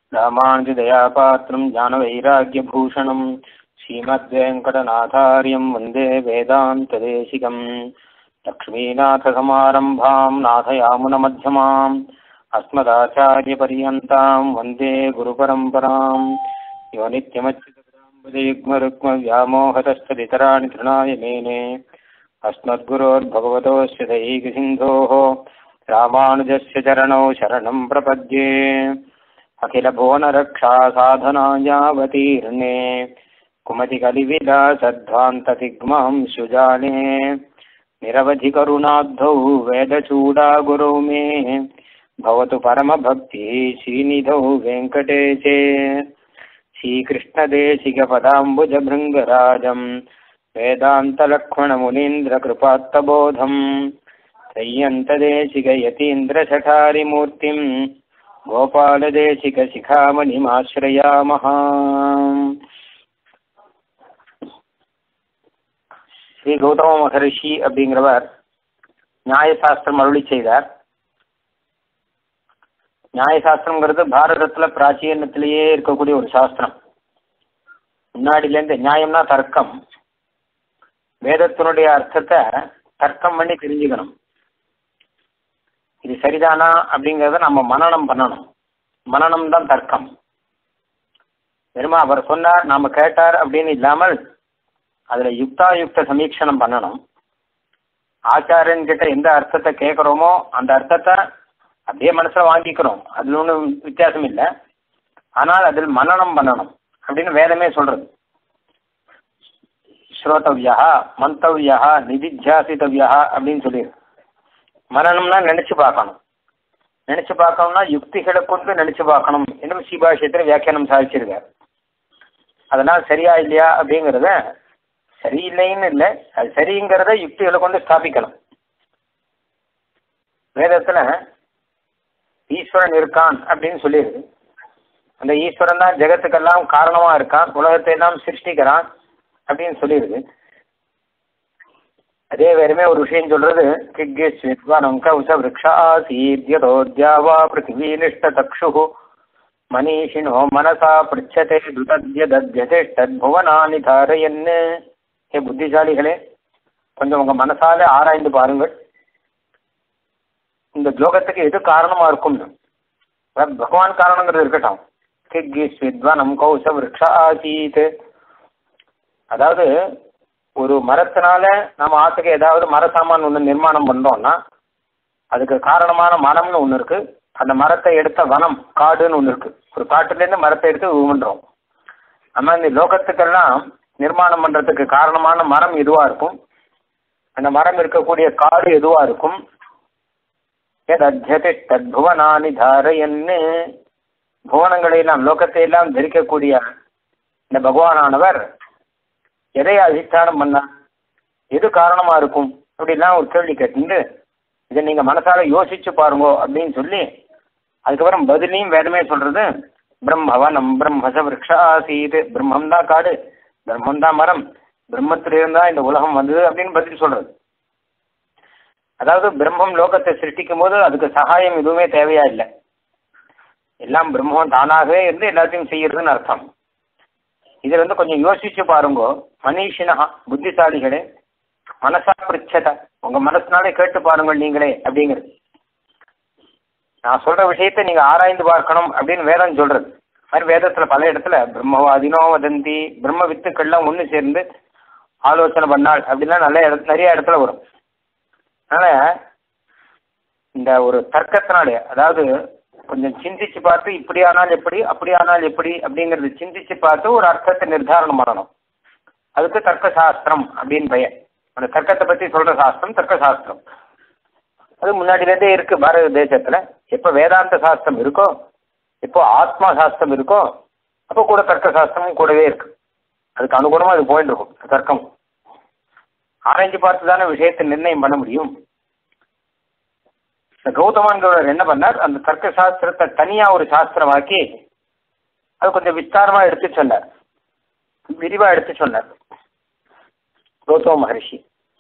ராமானுஜதயாபாத்திரம் ஞானவைராக்கியபூஷணம் ஸ்ரீமத்வேங்கடநாதாரியம் வந்தே வேதாந்ததேசிகம் லக்ஷ்மீநாथसमारम्भाम् नाथयामुनमध्यमाम् अस्मदाचार्यपर्यन्ताम् वन्दे गुरुपरम्पराम् यो नित्यमच्युतपदाम्बुजयुग्मरुक्मव्यामोहतस्तदितराणि तृणाय मेने अस्मद्गुरोर्भगवतोऽस्य दैकसिन्धोः रामानुजस्य चरणौ शरणम् प्रपद्ये अखिलभुवनरक्षासाधनायावतीर्णे कुमतिकलिविलासध्वान्ततिग्मां सुजाने निरवधिकरुणाब्धौ वेदचूडागुरौ मे भवतु परमभक्तिः श्रीनिधौ वेङ्कटेशे श्रीकृष्णदेशिकपदाम्बुजभृङ्गराजम् वेदान्तलक्ष्मणमुनीन्द्रकृपात्तबोधम् त्रय्यन्तदेशिकयतीन्द्रशठारिमूर्तिम् गोपालदेशिकशिखामणिमाश्रयामः ஸ்ரீ கௌதம மகரிஷி அப்படிங்கிறவர் நியாயசாஸ்திரம் அருளி செய்தார் நியாயசாஸ்திரம்ங்கிறது பாரதத்துல பிராச்சீனத்திலேயே இருக்கக்கூடிய ஒரு சாஸ்திரம் முன்னாடிலேருந்து நியாயம்னா தர்க்கம் வேதத்தினுடைய அர்த்தத்தை தர்க்கம் பண்ணி தெரிஞ்சுக்கணும் இது சரிதானா அப்படிங்கிறத நம்ம மனநம் பண்ணணும் மனநம் தான் தர்க்கம் வெறுமா அவர் சொன்னார் நாம கேட்டார் அப்படின்னு இல்லாமல் அதுல யுக்தாயுக்த சமீட்சணம் பண்ணணும் ஆச்சாரியன் கிட்ட எந்த அர்த்தத்தை கேட்குறோமோ அந்த அர்த்தத்தை அப்படியே மனசுல வாங்கிக்கிறோம் அதுல ஒன்றும் வித்தியாசம் இல்லை ஆனால் அதில் மனநம் பண்ணணும் அப்படின்னு வேதமே சொல்றது ஸ்ரோதவ்யா மந்தவ்யா நிதித்தியாசித்தவ்யா அப்படின்னு சொல்லிடு மனநம்னா நினைச்சு பார்க்கணும் நினைச்சு பார்க்கணும்னா யுக்திகளை கொண்டு நினைச்சு பார்க்கணும் என்னும் சீபாஷயத்தில் வியாக்கியானம் சாதிச்சிருக்கார் அதனால் சரியா இல்லையா அப்படிங்கிறத சரியில்லைன்னு இல்லை அது சரிங்கிறத யுக்திகளை கொண்டு ஸ்தாபிக்கணும் வேதத்துல ஈஸ்வரன் இருக்கான் அப்படின்னு சொல்லியிருக்கு அந்த ஈஸ்வரன் தான் ஜெகத்துக்கெல்லாம் காரணமா இருக்கான் உலகத்தை எல்லாம் சிருஷ்டிக்கிறான் அப்படின்னு சொல்லியிருக்கு அதே வேறுமே ஒரு விஷயம் சொல்றது கிக்வித்வானம் கௌச விரக்ஷாசீத்யதோத்யாவா பிருத்திவி நிஷ்ட தக்ஷு மனிஷினோ மனசா பிருச்சதே துதத்யதத்யதேஷ்டத்புவனானி தாரயன்னு ஏ புத்திசாலிகளே கொஞ்சம் உங்க மனசால ஆராய்ந்து பாருங்கள் இந்த லோகத்துக்கு எது காரணமா இருக்கும்னு பகவான் காரணங்கிறது இருக்கட்டும் கிக்கிஸ் வித்வானம் கௌச விரக்ஷா ஆசீத் அதாவது ஒரு மரத்தினால நம்ம ஆத்துக்கு ஏதாவது மர சாமான் ஒன்று நிர்மாணம் பண்ணோம்னா அதுக்கு காரணமான மரம்னு ஒன்று இருக்கு அந்த மரத்தை எடுத்த வனம் காடுன்னு ஒன்று இருக்கு ஒரு காட்டுலேருந்து மரத்தை எடுத்து ஊன்றோம் நம்ம இந்த லோகத்துக்கெல்லாம் நிர்மாணம் பண்றதுக்கு காரணமான மரம் எதுவா இருக்கும் அந்த மரம் இருக்கக்கூடிய காடு எதுவா இருக்கும் எதத்தியத்தை தத்புவனானி தாரையன்னு புவனங்களை எல்லாம் லோகத்தை எல்லாம் தரிக்கக்கூடிய இந்த பகவானானவர் எதை அதிஷ்டானம் பண்ணா எது காரணமா இருக்கும் அப்படிலாம் ஒரு கேள்வி கேட்டு இதை நீங்க மனசால யோசிச்சு பாருங்க அப்படின்னு சொல்லி அதுக்கப்புறம் பதிலையும் வேதமே சொல்றது பிரம்மவனம் பிரம்மச விரக்ஷாசீது பிரம்மம் தான் காடு பிரம்மம் தான் மரம் பிரம்மத்திலிருந்தா இந்த உலகம் வந்தது அப்படின்னு பதில் சொல்றது அதாவது பிரம்மம் லோகத்தை சிருஷ்டிக்கும் போது அதுக்கு சகாயம் எதுவுமே தேவையா இல்லை எல்லாம் பிரம்மம் தானாகவே இருந்து எல்லாத்தையும் செய்யறதுன்னு அர்த்தம் இதுல வந்து கொஞ்சம் யோசிச்சு பாருங்க மனிஷினா புத்திசாலிகளே மனசா பிரிச்சத உங்க மனசுனாலே கேட்டு பாருங்கள் நீங்களே அப்படிங்கிறது நான் சொல்ற விஷயத்தை நீங்க ஆராய்ந்து பார்க்கணும் அப்படின்னு வேதம் சொல்றது மாதிரி வேதத்துல பல இடத்துல பிரம்மவாதினோ வதந்தி பிரம்ம வித்துக்கள்லாம் ஒன்று சேர்ந்து ஆலோசனை பண்ணாள் அப்படிலாம் நல்ல இடத்துல நிறைய இடத்துல வரும் அதனால இந்த ஒரு தர்க்கத்தினாலே அதாவது கொஞ்சம் சிந்திச்சு பார்த்து இப்படி ஆனால் எப்படி அப்படி ஆனால் எப்படி அப்படிங்கறது சிந்திச்சு பார்த்து ஒரு அர்த்தத்தை நிர்தாரணம் பண்ணணும் அதுக்கு தர்க்க சாஸ்திரம் அப்படின்னு பெயர் அந்த தர்க்கத்தை பத்தி சொல்ற சாஸ்திரம் தர்க்க சாஸ்திரம் அது முன்னாடியிலேருந்தே இருக்கு பாரத தேசத்துல எப்போ வேதாந்த சாஸ்திரம் இருக்கோ எப்போ ஆத்மா சாஸ்திரம் இருக்கோ அப்போ கூட தர்க்க சாஸ்திரமும் கூடவே இருக்கு அதுக்கு அனுகுணமா அது போயிட்டு இருக்கும் தர்க்கம் ஆராய்ஞ்சு பார்த்து தானே விஷயத்தை நிர்ணயம் பண்ண முடியும் இந்த கௌதமான்கிறவர் என்ன பண்ணார் அந்த தர்க்க சாஸ்திரத்தை தனியா ஒரு சாஸ்திரமாக்கி அது கொஞ்சம் விஸ்தாரமா எடுத்து சொன்னார் விரிவா எடுத்து சொன்னார் கௌதம மகரிஷி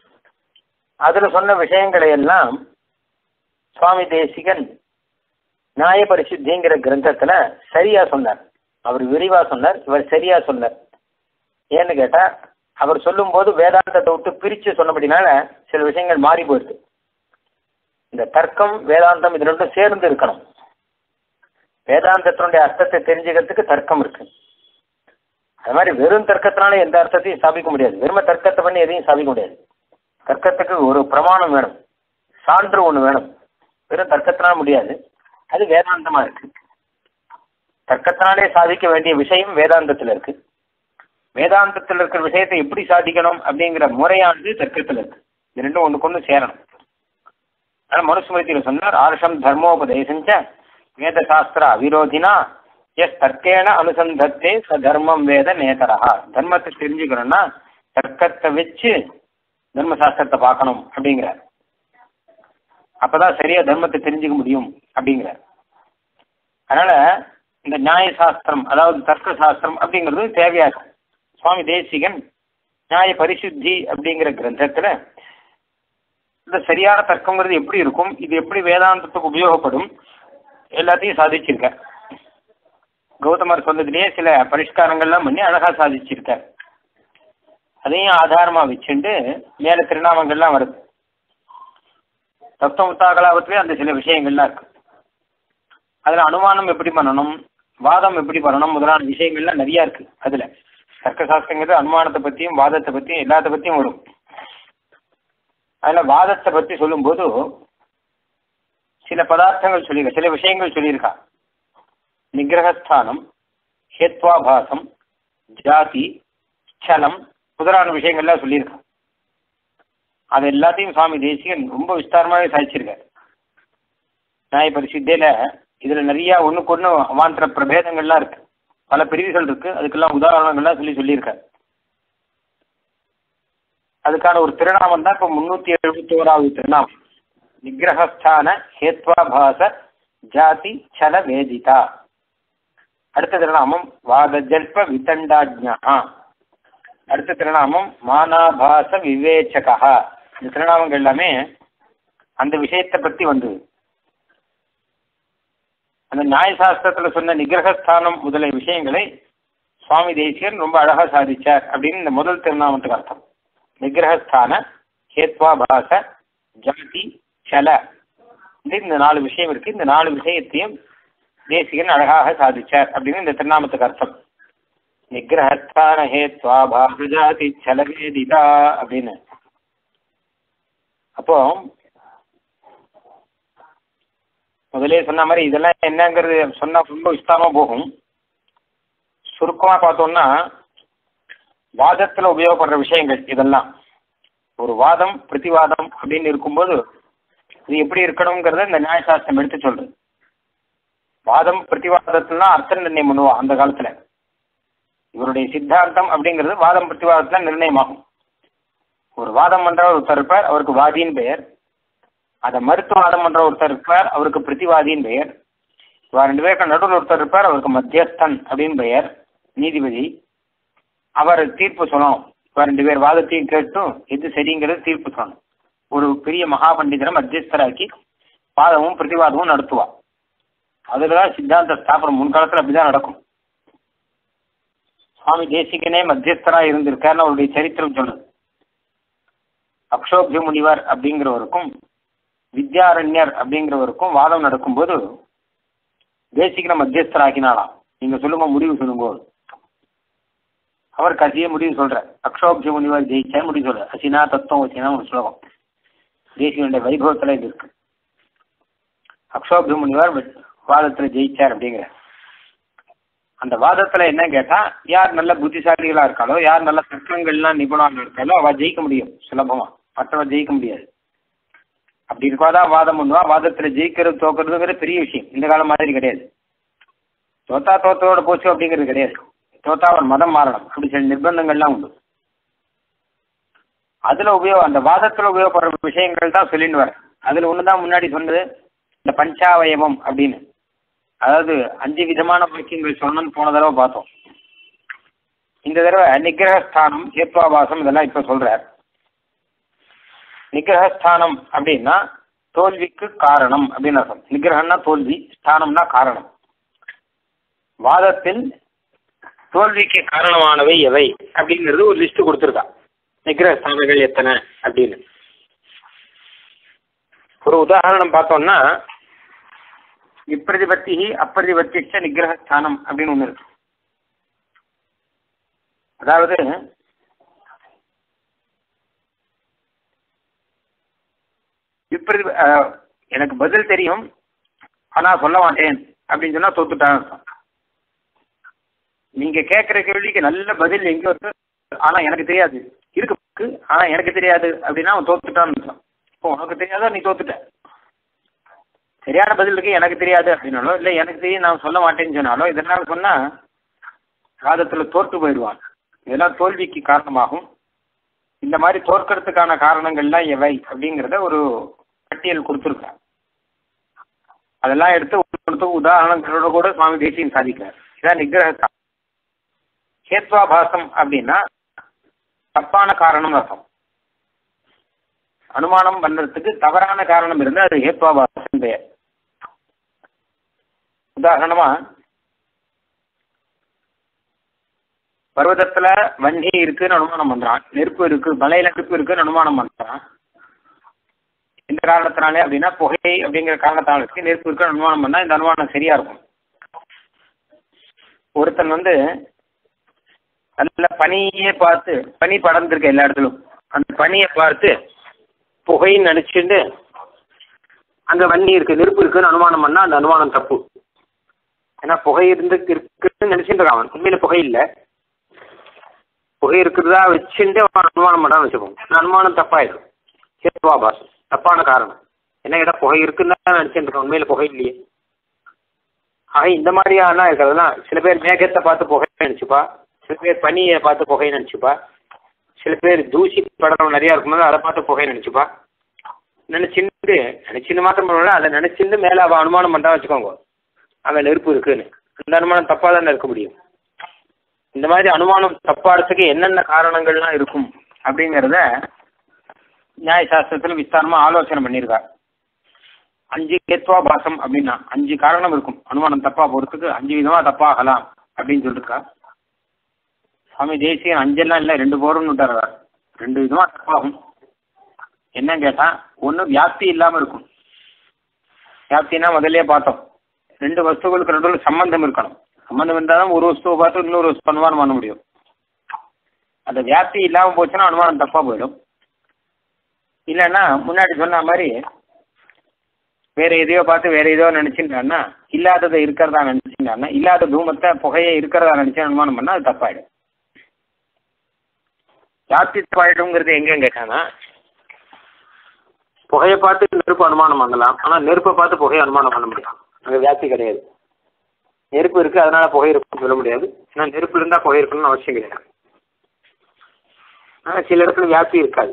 அதுல சொன்ன விஷயங்களை எல்லாம் சுவாமி தேசிகன் நியாய பரிசுத்திங்கிற கிரந்தத்துல சரியா சொன்னார் அவர் விரிவா சொன்னார் இவர் சரியா சொன்னார் ஏன்னு கேட்டா அவர் சொல்லும்போது வேதாந்தத்தை விட்டு பிரிச்சு சொன்னபடினால சில விஷயங்கள் மாறி போயிடுது இந்த தர்க்கம் வேதாந்தம் இது ரெண்டும் சேர்ந்து இருக்கணும் வேதாந்தத்தினுடைய அர்த்தத்தை தெரிஞ்சுக்கிறதுக்கு தர்க்கம் இருக்கு அது மாதிரி வெறும் தர்க்கத்தினால எந்த அர்த்தத்தையும் ஸ்தாபிக்க முடியாது வெறும தர்க்கத்தை பண்ணி எதையும் ஸ்தாபிக்க முடியாது தர்க்கத்துக்கு ஒரு பிரமாணம் வேணும் சான்று ஒன்று வேணும் வெறும் தர்க்கத்தினால முடியாது அது வேதாந்தமா இருக்கு தர்க்கத்தினாலே சாதிக்க வேண்டிய விஷயம் வேதாந்தத்தில் இருக்கு வேதாந்தத்தில் இருக்கிற விஷயத்தை எப்படி சாதிக்கணும் அப்படிங்கிற முறையானது தர்க்கத்தில் இருக்கு இது ரெண்டும் ஒன்றுக்கு ஒன்று சேரணும் ஆனால் மனுஸ்மிருதியில் சொன்னார் ஆர்ஷம் தர்மோபதேசஞ்ச வேத சாஸ்திர அவிரோதினா எஸ் தர்க்கேன அனுசந்தத்தே ச தர்மம் வேத நேதரா தர்மத்தை தெரிஞ்சுக்கணும்னா தர்க்கத்தை வச்சு தர்மசாஸ்திரத்தை பார்க்கணும் அப்படிங்கிறார் அப்பதான் சரியா தர்மத்தை தெரிஞ்சுக்க முடியும் அப்படிங்கிறார் அதனால இந்த நியாய சாஸ்திரம் அதாவது தர்க்க சாஸ்திரம் அப்படிங்கிறது தேவையாகும் சுவாமி தேசிகன் நியாய பரிசுத்தி அப்படிங்கிற கிரந்தத்துல இந்த சரியான தர்க்கங்கிறது எப்படி இருக்கும் இது எப்படி வேதாந்தத்துக்கு உபயோகப்படும் எல்லாத்தையும் சாதிச்சிருக்கார் கௌதமர் சொன்னதுலேயே சில பரிஷ்காரங்கள்லாம் பண்ணி அழகா சாதிச்சிருக்கார் அதையும் ஆதாரமா வச்சுட்டு மேல திருநாமங்கள்லாம் வருது தத்துவமுத்தாகலாபத்திலே அந்த சில விஷயங்கள்லாம் இருக்கு அதுல அனுமானம் எப்படி பண்ணணும் வாதம் எப்படி பண்ணணும் முதலான விஷயங்கள்லாம் நிறைய இருக்கு அதுல தர்க்க சாஸ்திரங்கிறது அனுமானத்தை பத்தியும் வாதத்தை பத்தியும் எல்லாத்த பத்தியும் வரும் அதுல வாதத்தை பத்தி சொல்லும்போது சில பதார்த்தங்கள் சொல்லியிருக்க சில விஷயங்கள் சொல்லியிருக்கா நிகிரகஸ்தானம் ஹேத்வாபாசம் ஜாதி ஸ்சலம் முதலான விஷயங்கள்லாம் சொல்லியிருக்கா அது எல்லாத்தையும் சுவாமி தேசிகன் ரொம்ப விஸ்தாரமாகவே சாதிச்சிருக்காரு நியாய பரிசுத்தியில இதுல நிறைய ஒண்ணுக்கு ஒண்ணு அவாந்தர பிரபேதங்கள்லாம் இருக்கு பல பிரிவுகள் இருக்கு அதுக்கெல்லாம் உதாரணங்கள்லாம் சொல்லி சொல்லியிருக்காரு அதுக்கான ஒரு திருநாமம் தான் இப்போ முன்னூத்தி எழுபத்தி ஓராவது திருநாமம் நிகிரகஸ்தான ஹேத்வாபாச ஜாதி சல வேதிதா அடுத்த திருநாமம் வாத ஜல்ப விதண்டாஜ்யா அடுத்த திருநாமம் மானாபாச விவேச்சகா இந்த திருநாமங்கள் எல்லாமே அந்த விஷயத்தை பத்தி வந்தது அந்த நியாயசாஸ்திரத்துல சொன்ன நிகிரகஸ்தானம் முதலிய விஷயங்களை சுவாமி தேசியன் ரொம்ப அழகா சாதிச்சார் அப்படின்னு இந்த முதல் திருநாமத்துக்கு அர்த்தம் நிகிரகஸ்தான ஹேத்வாபாச ஜாதி சல இந்த நாலு விஷயம் இருக்கு இந்த நாலு விஷயத்தையும் தேசிகன் அழகாக சாதிச்சார் அப்படின்னு இந்த திருநாமத்துக்கு அர்த்தம் நிகிரகஸ்தான ஹேத்வாபாச ஜாதி சலவேதிதா அப்படின்னு அப்போ முதலே சொன்ன மாதிரி இதெல்லாம் என்னங்கிறது சொன்னா ரொம்ப விஸ்தாரமா போகும் சுருக்கமா பார்த்தோம்னா வாதத்துல உபயோகப்படுற விஷயங்கள் இதெல்லாம் ஒரு வாதம் பிரதிவாதம் அப்படின்னு இருக்கும்போது இது எப்படி இருக்கணுங்கிறத இந்த நியாயசாஸ்திரம் எடுத்து சொல்றது வாதம் பிரதிவாதத்துலாம் அர்த்த நிர்ணயம் பண்ணுவா அந்த காலத்துல இவருடைய சித்தாந்தம் அப்படிங்கிறது வாதம் பிரதிவாதத்துல நிர்ணயமாகும் ஒரு வாதம் பண்றவர் ஒருத்தர் இருப்பார் அவருக்கு வாதியின் பெயர் அதை மறுத்து வாதம் பண்ற ஒருத்தர் இருப்பார் அவருக்கு பிரதிவாதியின் பெயர் இவா ரெண்டு பேருக்கு நடுவில் ஒருத்தர் இருப்பார் அவருக்கு மத்தியஸ்தன் அப்படின்னு பெயர் நீதிபதி அவர் தீர்ப்பு சொல்லணும் இவா ரெண்டு பேர் வாதத்தையும் கேட்டும் எது சரிங்கிறது தீர்ப்பு சொல்லணும் ஒரு பெரிய மகா பண்டிதரை மத்தியஸ்தராக்கி வாதமும் பிரதிவாதமும் நடத்துவா அதுலதான் சித்தாந்த ஸ்தாபனம் முன்காலத்தில் அப்படிதான் நடக்கும் சுவாமி தேசிகனே மத்தியஸ்தரா இருந்திருக்காருன்னு அவருடைய சரித்திரம் சொல்லுது அக்ஷோபிய முனிவர் அப்படிங்கிறவருக்கும் வித்யாரண்யர் அப்படிங்கிறவருக்கும் வாதம் நடக்கும்போது தேசிகனை மத்தியஸ்தராக்கினாலாம் நீங்க சொல்லுங்க முடிவு சொல்லுங்க அவர் கசிய முடிவு சொல்ற அக்ஷோபிய முனிவர் ஜெயிச்சா முடிவு சொல்ற அசினா தத்துவம் வச்சுனா ஒரு ஸ்லோகம் தேசிகனுடைய வைபவத்துல இது இருக்கு அக்ஷோபிய முனிவர் வாதத்துல ஜெயிச்சார் அப்படிங்கிற அந்த வாதத்துல என்ன கேட்டா யார் நல்ல புத்திசாலிகளா இருக்காளோ யார் நல்ல தர்க்கங்கள்லாம் நிபுணாக இருக்காளோ அவ ஜெயிக்க முடியும் சுலபமா மற்றவ ஜெயிக்க முடியாது அப்படி இருக்காதான் வாதம் பண்ணுவா வாதத்துல ஜெயிக்கிறது தோக்குறதுங்கிறது பெரிய விஷயம் இந்த காலம் மாதிரி கிடையாது தோத்தா தோத்தோட போச்சு அப்படிங்கிறது கிடையாது தோத்தா அவன் மதம் மாறணும் அப்படி சில நிர்பந்தங்கள்லாம் உண்டு அதுல உபயோகம் அந்த வாதத்துல உபயோகப்படுற விஷயங்கள் தான் சொல்லிட்டு வர அதுல ஒண்ணுதான் முன்னாடி சொன்னது இந்த பஞ்சாவயவம் அப்படின்னு அதாவது அஞ்சு விதமான வாக்கியங்கள் சொன்னோம்னு போன தடவை பார்த்தோம் இந்த தடவை நிகிரகஸ்தானம் ஹேத்வாபாசம் இதெல்லாம் இப்ப சொல்றார் நிகிரகஸ்தானம் அப்படின்னா தோல்விக்கு காரணம் அப்படின்னு அர்த்தம் நிகிரகம்னா தோல்வி ஸ்தானம்னா காரணம் வாதத்தில் தோல்விக்கு காரணமானவை எவை அப்படிங்கிறது ஒரு லிஸ்ட் கொடுத்துருக்கா நிகிரக ஸ்தானங்கள் எத்தனை அப்படின்னு ஒரு உதாரணம் பார்த்தோம்னா விப்ரதிபத்தி அப்பிரதிபத்திச்ச நிகிரக ஸ்தானம் அப்படின்னு ஒன்று இருக்கு அதாவது விப்ரதி அஹ், எனக்கு பதில் தெரியும் ஆனா சொல்ல மாட்டேன் அப்படின்னு சொன்னா தோத்துட்டான் நீங்க கேட்கிற கேள்விக்கு நல்ல பதில் எங்க இருக்கு ஆனா எனக்கு தெரியாது இருக்கு ஆனா எனக்கு தெரியாது அப்படின்னா அவன் தோத்துட்டான்னு அர்த்தம். இப்போ உனக்கு தெரியாதா நீ தோத்துட்ட சரியான பதில் இருக்கு எனக்கு தெரியாது அப்படின்னாலோ இல்லை எனக்கு தெரியும் நான் சொல்ல மாட்டேன்னு சொன்னாலோ இதெல்லாம் சொன்னா வாதத்துல தோற்று போயிடுவான் இதெல்லாம் தோல்விக்கு காரணமாகும் இந்த மாதிரி தோற்கிறதுக்கான காரணங்கள்லாம் எவை அப்படிங்கிறத ஒரு பட்டியல் கொடுத்துருக்கார் அதெல்லாம் எடுத்து ஒருத்தருக்கு உதாரணங்களோட கூட சுவாமி தேசியம் சாதிக்கிறார் இதான் நிகிரக ஹேத்வாபாசம் அப்படின்னா தப்பான காரணம் அர்த்தம் அனுமானம் பண்றதுக்கு தவறான காரணம் இருந்தால் அது ஹேத்வாபாசம் பெயர் உதாரணமா பர்வதத்துல வண்டி இருக்குன்னு அனுமானம் பண்றான் நெருப்பு இருக்கு மலையில நெருப்பு இருக்குன்னு அனுமானம் பண்றான் இந்த காரணத்தினாலே அப்படின்னா புகை அப்படிங்கிற காரணத்தால இருக்கு நெருப்பு இருக்குன்னு அனுமானம் பண்ணா இந்த அனுமானம் சரியா இருக்கும் ஒருத்தன் வந்து நல்ல பனியே பார்த்து பனி படர்ந்துருக்கு எல்லா இடத்துலும் அந்த பனியை பார்த்து புகைன்னு நினைச்சுட்டு அங்க வண்டி இருக்கு நெருப்பு இருக்குன்னு அனுமானம் பண்ணா அந்த அனுமானம் தப்பு ஏன்னா புகை இருந்து இருக்குன்னு நினைச்சிட்டு இருக்கான் அவன் உண்மையில புகை இல்லை புகை இருக்கிறதா வச்சுட்டு அவன் அனுமானம் பண்ணான்னு வச்சுக்கோங்க அந்த அனுமானம் தப்பாயிடும் ஹேத்வாபாசம் தப்பான காரணம் என்ன கேட்டால் புகை இருக்குன்னு தான் நினைச்சிட்டு இருக்கான் உண்மையில புகை இல்லையே ஆக இந்த மாதிரியான இருக்கிறதுலாம் சில பேர் மேகத்தை பார்த்து புகை நினைச்சுப்பா சில பேர் பனியை பார்த்து புகை நினைச்சுப்பா சில பேர் தூசி படம் நிறையா இருக்கும்போது அதை பார்த்து புகை நினைச்சுப்பா நினைச்சுட்டு நினைச்சுன்னு மாத்திரம் பண்ணல அதை நினைச்சுட்டு மேலே அவள் அனுமானம் பண்ணா வச்சுக்கோங்க அங்கே நெருப்பு இருக்குன்னு அந்த அனுமானம் தப்பாக தானே இருக்க முடியும் இந்த மாதிரி அனுமானம் தப்பாடுறதுக்கு என்னென்ன காரணங்கள்லாம் இருக்கும் அப்படிங்கிறத நியாயசாஸ்திரத்தில் விஸ்தாரமாக ஆலோசனை பண்ணியிருக்கார் அஞ்சு கேத்வாபாசம் அப்படின்னா அஞ்சு காரணம் இருக்கும் அனுமானம் தப்பா போகிறதுக்கு அஞ்சு விதமாக தப்பாகலாம் அப்படின்னு சொல்லியிருக்கா சுவாமி தேசியன் அஞ்செல்லாம் இல்லை ரெண்டு போரும்னு விட்டார் ரெண்டு விதமாக தப்பாகும் என்ன கேட்டால் ஒன்று வியாப்தி இல்லாமல் இருக்கும் வியாப்தினா முதல்லயே பார்த்தோம் ரெண்டு வஸ்துகளுக்கு நடுவில் சம்பந்தம் இருக்கணும் சம்பந்தம் இருந்தால் தான் ஒரு வஸ்துவை பார்த்து இன்னொரு வஸ்து அனுமானம் பண்ண முடியும் அந்த வியாப்தி இல்லாமல் போச்சுன்னா அனுமானம் தப்பாக போயிடும் இல்லைன்னா முன்னாடி சொன்ன மாதிரி வேற எதையோ பார்த்து வேற ஏதோ நினைச்சுட்டான்னா இல்லாததை இருக்கிறதா நினைச்சுட்டான்னா இல்லாத தூமத்தை புகையை இருக்கிறதா நினைச்சு அனுமானம் பண்ணா அது தப்பாயிடும் வியாப்தி தப்பாயிடுங்கிறது எங்க கேட்டானா புகையை பார்த்து நெருப்பு அனுமானம் பண்ணலாம் ஆனால் நெருப்பை பார்த்து புகையை அனுமானம் பண்ண முடியும் அங்கே வியாப்தி கிடையாது நெருப்பு இருக்கு அதனால புகை இருக்குன்னு சொல்ல முடியாது ஏன்னா நெருப்பு இருந்தால் புகை இருக்கணும்னு அவசியம் கிடையாது ஆனால் சில இடத்துல வியாப்தி இருக்காது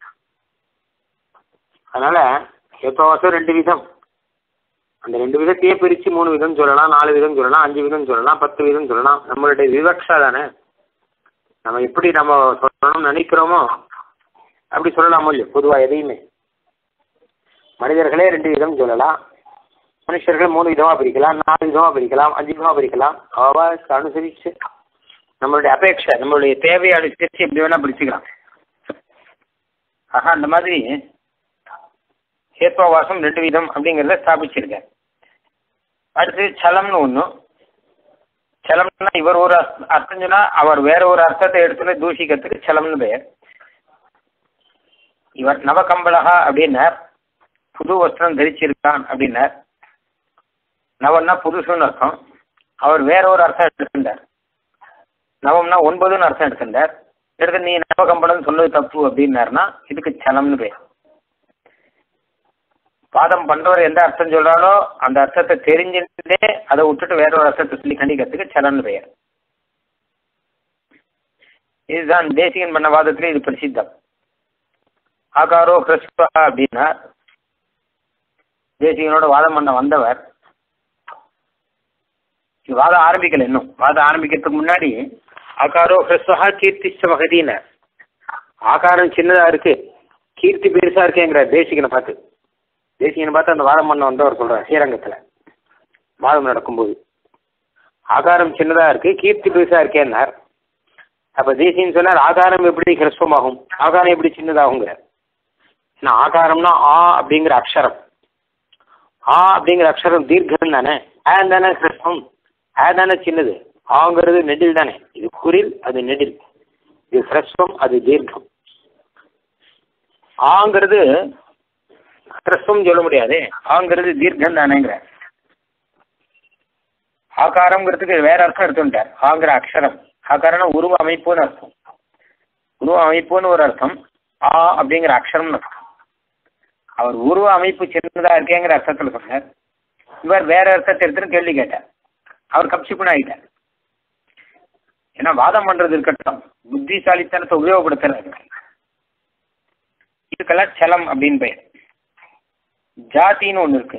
அதனால ஹேத்வாசம் ரெண்டு விதம் அந்த ரெண்டு விதத்தையே பிரித்து மூணு விதம் சொல்லலாம் நாலு விதம் சொல்லலாம் அஞ்சு விதம் சொல்லலாம் பத்து விதம் சொல்லலாம் நம்மளுடைய விவக்ஷா தானே நம்ம எப்படி நம்ம சொல்லணும்னு நினைக்கிறோமோ அப்படி சொல்லலாமோ இல்லையோ பொதுவாக எதையுமே மனிதர்களே ரெண்டு விதம் சொல்லலாம் மனுஷர்கள் மூணு விதமாக பிரிக்கலாம் நாலு விதமாக பிரிக்கலாம் அஞ்சு விதமாக பிரிக்கலாம் அவாக்கு அனுசரித்து நம்மளுடைய அபேட்சை நம்மளுடைய தேவையை அனுசரித்து எப்படி வேணால் பிரிச்சுக்கலாம் ஆக அந்த மாதிரி ஹேத்வாவாசம் ரெண்டு விதம் அப்படிங்கிறத ஸ்தாபிச்சிருக்கேன் அடுத்து சலம்னு ஒன்று சலம்னா இவர் ஒரு அர்த்த- அர்த்தம் சொன்னா அவர் வேற ஒரு அர்த்தத்தை எடுத்துன்னு தூஷிக்கிறதுக்கு சலம்னு பெயர் இவர் நவகம்பளகா அப்படின்னார் புது வஸ்திரம் தரிச்சிருக்கான் அப்படின்னார் நவன்னா புதுசுன்னு அர்த்தம் அவர் வேற ஒரு அர்த்தம் எடுத்திருந்தார் நவம்னா ஒன்பதுன்னு அர்த்தம் எடுத்திருந்தார் எடுத்து நீ நவகம்பளம் சொன்னது தப்பு அப்படின்னாருன்னா இதுக்கு சலம்னு பேர் வாதம் பண்றவர் எந்த அர்த்தம் சொல்றாரோ அந்த அர்த்தத்தை தெரிஞ்சுட்டே அதை விட்டுட்டு வேற ஒரு அர்த்தத்தை சொல்லி கண்டிக்கிறதுக்கு சலன்னு பெயர் இதுதான் தேசிகன் பண்ண வாதத்திலே இது பிரசித்தம் ஆகாரோ கிறிஸ்பா அப்படின்னா தேசிகனோட வாதம் பண்ண வந்தவர் இது வாதம் ஆரம்பிக்கல இன்னும் வாதம் ஆரம்பிக்கிறதுக்கு முன்னாடி ஆகாரோ ஹிருஸ்வஹா கீர்த்திச்ச மகதினார் ஆகாரம் சின்னதா இருக்கு கீர்த்தி பெருசா இருக்கேங்கிற தேசிகனை பார்த்து தேசியன்னு பார்த்து அந்த வாதம் பண்ண வந்தவர் சொல்றார் ஸ்ரீரங்கத்தில் வாதம் நடக்கும்போது ஆகாரம் சின்னதா இருக்கு கீர்த்தி பெருசா இருக்கேன்னார் அப்ப தேசியன்னு சொன்னார் ஆகாரம் எப்படி ஹிரஸ்வமாகும் ஆகாரம் எப்படி சின்னதாகுங்கிற ஏன்னா ஆகாரம்னா ஆ அப்படிங்கிற அக்ஷரம் ஆ அப்படிங்கிற அக்ஷரம் தீர்க்கம் தானே ஆ தானே ஹிரஸ்வம் ஆ தானே சின்னது ஆங்கிறது நெடில் தானே இது குரில் அது நெடில் இது ஹிரஸ்வம் அது தீர்க்கம் ஆங்கிறது ஹிரஸ்வம் சொல்ல முடியாது ஆங்கிறது தீர்க்கம் தானேங்கிற ஆகாரம்ங்கிறதுக்கு வேற அர்த்தம் எடுத்துட்டார் ஆங்கிற அக்ஷரம் ஆகாரம்னா உருவ அமைப்புன்னு அர்த்தம் உருவ அமைப்புன்னு ஒரு அர்த்தம் ஆ அப்படிங்கிற அக்ஷரம்னு அர்த்தம் அவர் உருவ அமைப்பு சின்னதா இருக்கேங்கிற அர்த்தத்துல சொன்னார் இவர் வேற அர்த்தத்தை எடுத்துன்னு கேள்வி கேட்டார் அவர் கப்சிப்புன்னு ஆகிட்டார் ஏன்னா வாதம் பண்றது இருக்கட்டும் புத்திசாலித்தனத்தை உபயோகப்படுத்துறது இதுக்கெல்லாம் சலம் அப்படின்னு பெயர் ஜாதின்னு ஒண்ணு இருக்கு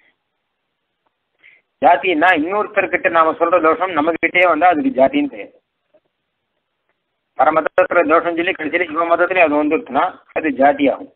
ஜாதின்னா இன்னொருத்தர்கிட்ட நாம சொல்ற தோஷம் நம்ம கிட்டே வந்தா அதுக்கு ஜாதின்னு பெயர் பரமதத்துல தோஷம் சொல்லி கடைசியில இவன் மதத்திலே அது வந்துருச்சுன்னா அது ஜாதி ஆகும்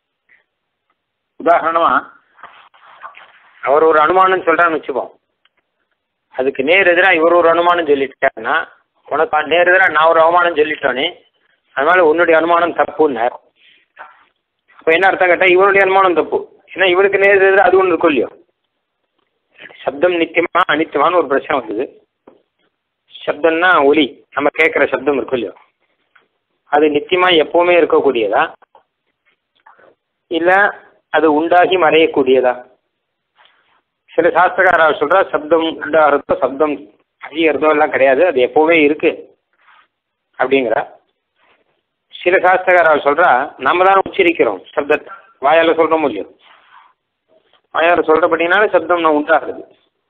உதாரணமா அவர் ஒரு அனுமானம் சொல்றான்னு வச்சுப்போம் அதுக்கு நேர் எதிராக இவர் ஒரு அனுமானம் சொல்லிட்டாருன்னா உனக்கு நேர் எதிராக நான் ஒரு அவமானம் சொல்லிட்டோனே அதனால உன்னுடைய அனுமானம் தப்புன்னார் அப்போ என்ன அர்த்தம் கேட்டால் இவருடைய அனுமானம் தப்பு ஏன்னா இவருக்கு நேர் எதிராக அது ஒன்று இருக்கும் இல்லையோ சப்தம் நித்தியமா அனித்தியமான்னு ஒரு பிரச்சனை வந்தது சப்தம்னா ஒலி நம்ம கேட்குற சப்தம் இருக்கும் இல்லையோ அது நித்தியமா எப்பவுமே இருக்கக்கூடியதா இல்லை அது உண்டாகி மறையக்கூடியதா சில சாஸ்திரக்காரா சொல்றா சப்தம் உண்டாகிறதோ சப்தம் அழியறதோ எல்லாம் கிடையாது அது எப்பவுமே இருக்கு அப்படிங்கிறா சில சாஸ்திரக்காரா சொல்றா நம்ம தான் உச்சரிக்கிறோம் சப்தத்தை வாயால சொல்றோம் இல்லையோ வாயால சொல்றபடினால சப்தம் நான் உண்டாகிறது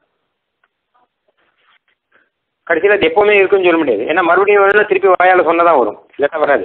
கடைசியில் அது எப்பவுமே இருக்குன்னு சொல்ல முடியாது ஏன்னா மறுபடியும் வேணும் திருப்பி வாயால சொன்னதான் வரும் இல்லாட்டா வராது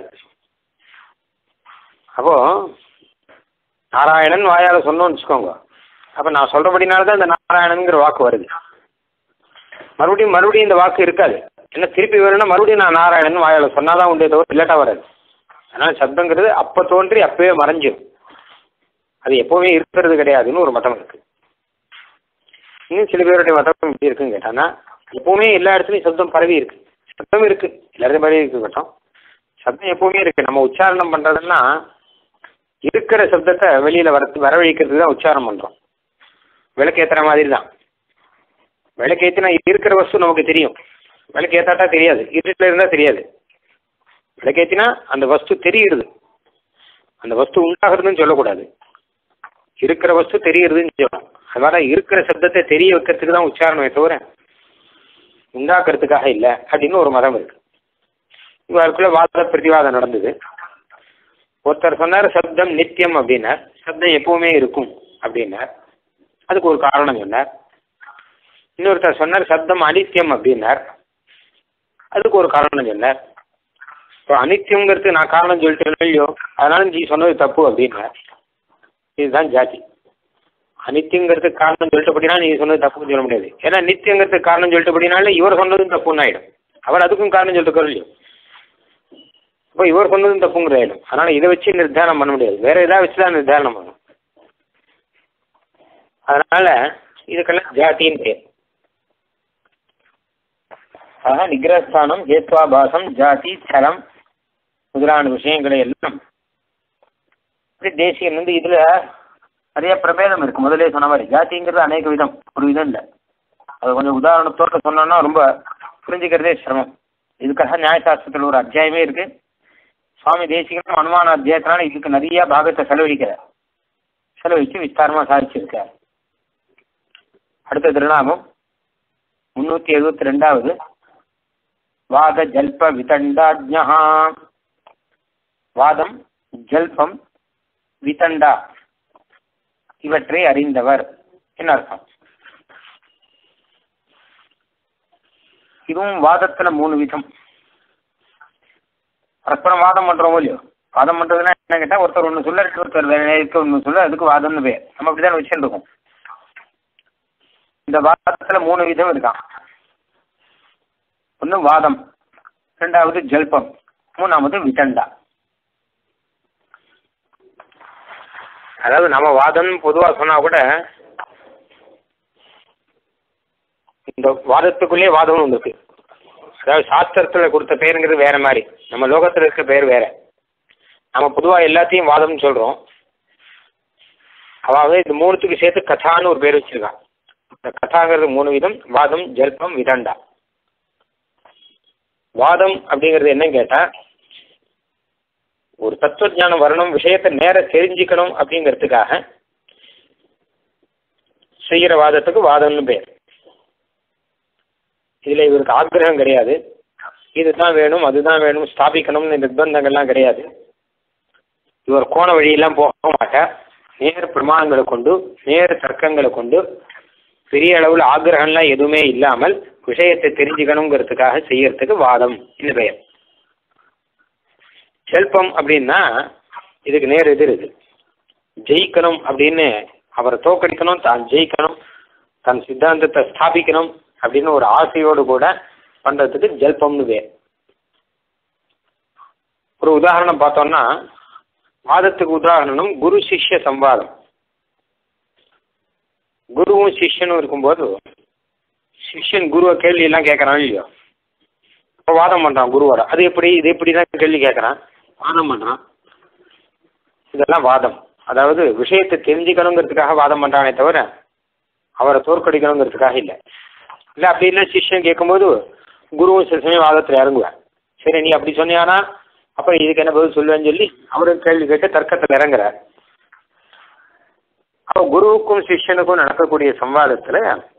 அப்போ நாராயணன் வாயால சொன்னோம்னு வச்சுக்கோங்க அப்ப நான் சொல்றபடினால தான் இந்த நாராயணனுங்கிற வாக்கு வருது மறுபடியும் மறுபடியும் இந்த வாக்கு இருக்காது என்ன திருப்பி வேணும்னா மறுபடியும் நான் நாராயணன் வாயால சொன்னாதான் உண்டே தவிர இல்லாட்டா வராது அதனால சப்தங்கிறது அப்ப தோன்றி அப்பவே மறைஞ்சிடும் அது எப்பவுமே இருக்கிறது கிடையாதுன்னு ஒரு மதம் இருக்கு இன்னும் சில பேருடைய மதம் எப்படி இருக்குன்னு கேட்டான்னா எப்பவுமே எல்லா இடத்துலையும் சப்தம் பரவி இருக்கு சப்தம் இருக்கு எல்லாருக்கும் பரவி இருக்கு கட்டம் சப்தம் எப்பவுமே இருக்கு நம்ம உச்சாரணம் பண்றதுன்னா இருக்கிற சப்தத்தை வெளியில வர வரவழைக்கிறதுக்கு தான் உச்சாரணம் பண்றோம் விளக்கேத்துற மாதிரி தான் விளக்கேத்தினா இருக்கிற வஸ்து நமக்கு தெரியும் விளக்கேத்தாட்டா தெரியாது இருட்டில் இருந்தா தெரியாது விளக்கேத்தினா அந்த வஸ்து தெரியுது அந்த வஸ்து உண்டாகிறதுன்னு சொல்லக்கூடாது இருக்கிற வஸ்து தெரியுறதுன்னு சொல்லணும் அதனால இருக்கிற சப்தத்தை தெரிய வைக்கிறதுக்கு தான் உச்சாரணமே தவிர உண்டாக்குறதுக்காக இல்லை அப்படின்னு ஒரு மதம் இருக்கு இவருக்குள்ள வாத பிரதிவாதம் நடந்தது ஒருத்தர் சொன்னார் சப்தம் நித்தியம் அப்படின்னார் சப்தம் எப்பவுமே இருக்கும் அப்படின்னார் அதுக்கு ஒரு காரணம் சொன்னார் இன்னொருத்தர் சொன்னார் சப்தம் அனித்தியம் அப்படின்னார் அதுக்கு ஒரு காரணம் சொன்னார் இப்போ அனித்தியங்கிறது நான் காரணம் சொல்லிட்டேன் இல்லையோ அதனால நீ சொன்னது தப்பு அப்படின்னார் இதுதான் ஜாதி அனித்தியங்கிறதுக்கு காரணம் சொல்லிட்டபடினா நீ சொன்னது தப்புன்னு சொல்ல முடியாது ஏன்னா நித்தியங்கிறதுக்கு காரணம் சொல்லிட்டபடினால இவர் சொன்னதும் தப்புன்னு ஆயிடும் அவர் அதுக்கும் காரணம் சொல்லிட்டு இல்லையோ இப்போ இவர் சொன்னதும் தப்புங்கிற ஆயிடும் அதனால இதை வச்சு நிர்தாரணம் பண்ண முடியாது வேற ஏதாவது வச்சு தான் நிர்தாரணம் பண்ணணும் அதனால இதுக்கெல்லாம் ஜாத்தின்னு பேர் ஆக நிகிரஸ்தானம் ஹேத்வாபாசம் ஜாதி சலம் முதலான விஷயங்களை எல்லாம் தேசியம் வந்து இதுல நிறைய பிரபேதம் இருக்கு முதலே சொன்ன மாதிரி ஜாதிங்கிறது அநேக விதம் ஒரு விதம் இல்லை அது கொஞ்சம் உதாரணத்தோட சொன்னோம்னா ரொம்ப புரிஞ்சுக்கிறதே சிரமம் இதுக்காக நியாயசாஸ்திரத்தில் ஒரு அத்தியாயமே இருக்கு சுவாமி தேசிகனும் அனுமான அத்தியாயத்தினால இதுக்கு நிறைய பாகத்தை செலவழிக்கிறார் செலவழிச்சு விஸ்தாரமா சாதிச்சிருக்கார் அடுத்த திருநாமம் முன்னூத்தி எழுபத்தி ரெண்டாவது வாத ஜல்ப விதண்டாஜ்யா வாதம் ஜல்பம் விதண்டா இவற்றை அறிந்தவர் என்ன அர்த்தம் இதுவும் வாதத்துல மூணு விதம் பரஸ்பரம் வாதம் பண்றோமோ இல்லையோ வாதம் பண்றதுன்னா என்ன கேட்டா ஒருத்தர் ஒன்று சொல்ல ஒருத்தர் வேற இருக்க ஒன்று சொல்ல அதுக்கு வாதம்னு பேர் நம்ம அப்படிதான் வச்சுட்டு இருக்கோம் இந்த வாதத்துல மூணு விதம் இருக்கான் ஒன்று வாதம் ரெண்டாவது ஜல்பம் மூணாவது விதண்டா அதாவது நம்ம வாதம் பொதுவாக சொன்னா கூட இந்த வாதத்துக்குள்ளேயே வாதம்னு ஒன்று இருக்கு அதாவது சாஸ்திரத்துல கொடுத்த பேருங்கிறது வேற மாதிரி நம்ம லோகத்துல இருக்க பேர் வேற நம்ம பொதுவா எல்லாத்தையும் வாதம்னு சொல்றோம் அதாவது இந்த மூணுத்துக்கு சேர்த்து கதான்னு ஒரு பேர் வச்சிருக்கான் இந்த கதாங்கிறது மூணு விதம் வாதம் ஜல்பம் விதண்டா வாதம் அப்படிங்கிறது என்னன்னு கேட்டா ஒரு தத்துவ ஞானம் வரணும் விஷயத்தை நேர தெரிஞ்சுக்கணும் அப்படிங்கிறதுக்காக செய்யற வாதத்துக்கு வாதம்னு பேர் இதுல இவருக்கு ஆக்கிரகம் கிடையாது இதுதான் வேணும் அதுதான் வேணும் ஸ்தாபிக்கணும்னு நிர்பந்தங்கள்லாம் கிடையாது இவர் கோண வழியெல்லாம் போக மாட்டார் நேர் பிரமாணங்களை கொண்டு நேர் தர்க்கங்களை கொண்டு பெரிய அளவில் ஆக்கிரகம்லாம் எதுவுமே இல்லாமல் விஷயத்தை தெரிஞ்சுக்கணுங்கிறதுக்காக செய்யறதுக்கு வாதம் என்று பெயர் செல்பம் அப்படின்னா இதுக்கு நேர் எதிர் இது ஜெயிக்கணும் அப்படின்னு அவரை தோக்கடிக்கணும் தான் ஜெயிக்கணும் தன் சித்தாந்தத்தை ஸ்தாபிக்கணும் அப்படின்னு ஒரு ஆசையோடு கூட பண்றதுக்கு ஜல்பம்னு பேர் ஒரு உதாரணம் பார்த்தோம்னா வாதத்துக்கு உதாரணம் குரு சிஷ்ய சம்வாதம் குருவும் சிஷ்யனும் இருக்கும்போது சிஷ்யன் குருவை கேள்வி எல்லாம் கேட்கறான் இல்லையோ இப்போ வாதம் பண்றான் குருவோட அது எப்படி இது எப்படி தான் கேள்வி கேட்கறான் வாதம் பண்றான் இதெல்லாம் வாதம் அதாவது விஷயத்தை தெரிஞ்சுக்கணுங்கிறதுக்காக வாதம் பண்றானே தவிர அவரை தோற்கடிக்கணுங்கிறதுக்காக இல்லை இல்லை அப்படி இல்லை சிஷ்யன் கேட்கும்போது குருவும் சில சமயம் வாதத்தில் இறங்குவார் சரி நீ அப்படி சொன்னியானா அப்புறம் இதுக்கு என்ன பதில் சொல்லுவேன்னு சொல்லி அவரும் கேள்வி கேட்டு தர்க்கத்தில் இறங்குறார் அப்போ குருவுக்கும் சிஷ்யனுக்கும் நடக்கக்கூடிய சம்வாதத்தில்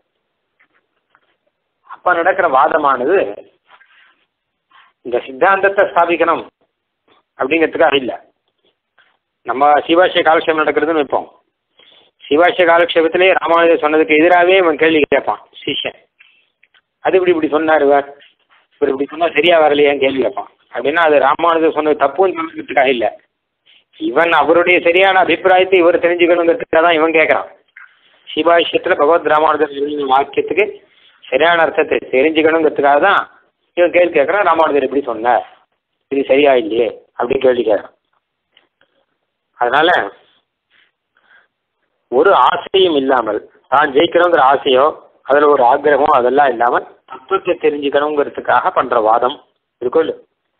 அப்போ நடக்கிற வாதமானது இந்த சித்தாந்தத்தை ஸ்தாபிக்கணும் அப்படிங்கிறதுக்காக இல்லை நம்ம சிவாசிய காலக்ஷேபம் நடக்கிறதுன்னு வைப்போம் சிவாசிய காலக்ஷேபத்திலே ராமானுஜர் சொன்னதுக்கு எதிராகவே இவன் கேள்வி கேட்பான் சிஷ்யன் அது இப்படி இப்படி சொன்னார் இவர் இவர் இப்படி சொன்னால் சரியா வரலையான்னு கேள்வி கேட்பான் அப்படின்னா அது ராமானுஜர் சொன்னது தப்புன்னு சொல்றதுக்காக இல்லை இவன் அவருடைய சரியான அபிப்பிராயத்தை இவர் தெரிஞ்சுக்கணுங்கிறதுக்காக தான் இவன் கேட்குறான் சிவாஷ்யத்தில் பகவத் ராமானுஜர் எழுதின வாக்கியத்துக்கு சரியான அர்த்தத்தை தெரிஞ்சுக்கணுங்கிறதுக்காக தான் இவன் கேள்வி கேட்குறான் ராமானுஜர் எப்படி சொன்னார் இது சரியா இல்லையே அப்படின்னு கேள்வி கேட்குறான் அதனால ஒரு ஆசையும் இல்லாமல் தான் ஜெயிக்கணுங்கிற ஆசையோ அதில் ஒரு ஆக்கிரகமோ அதெல்லாம் இல்லாமல் தத்துவத்தை தெரிஞ்சுக்கணுங்கிறதுக்காக பண்ற வாதம் இருக்கோ இல்லை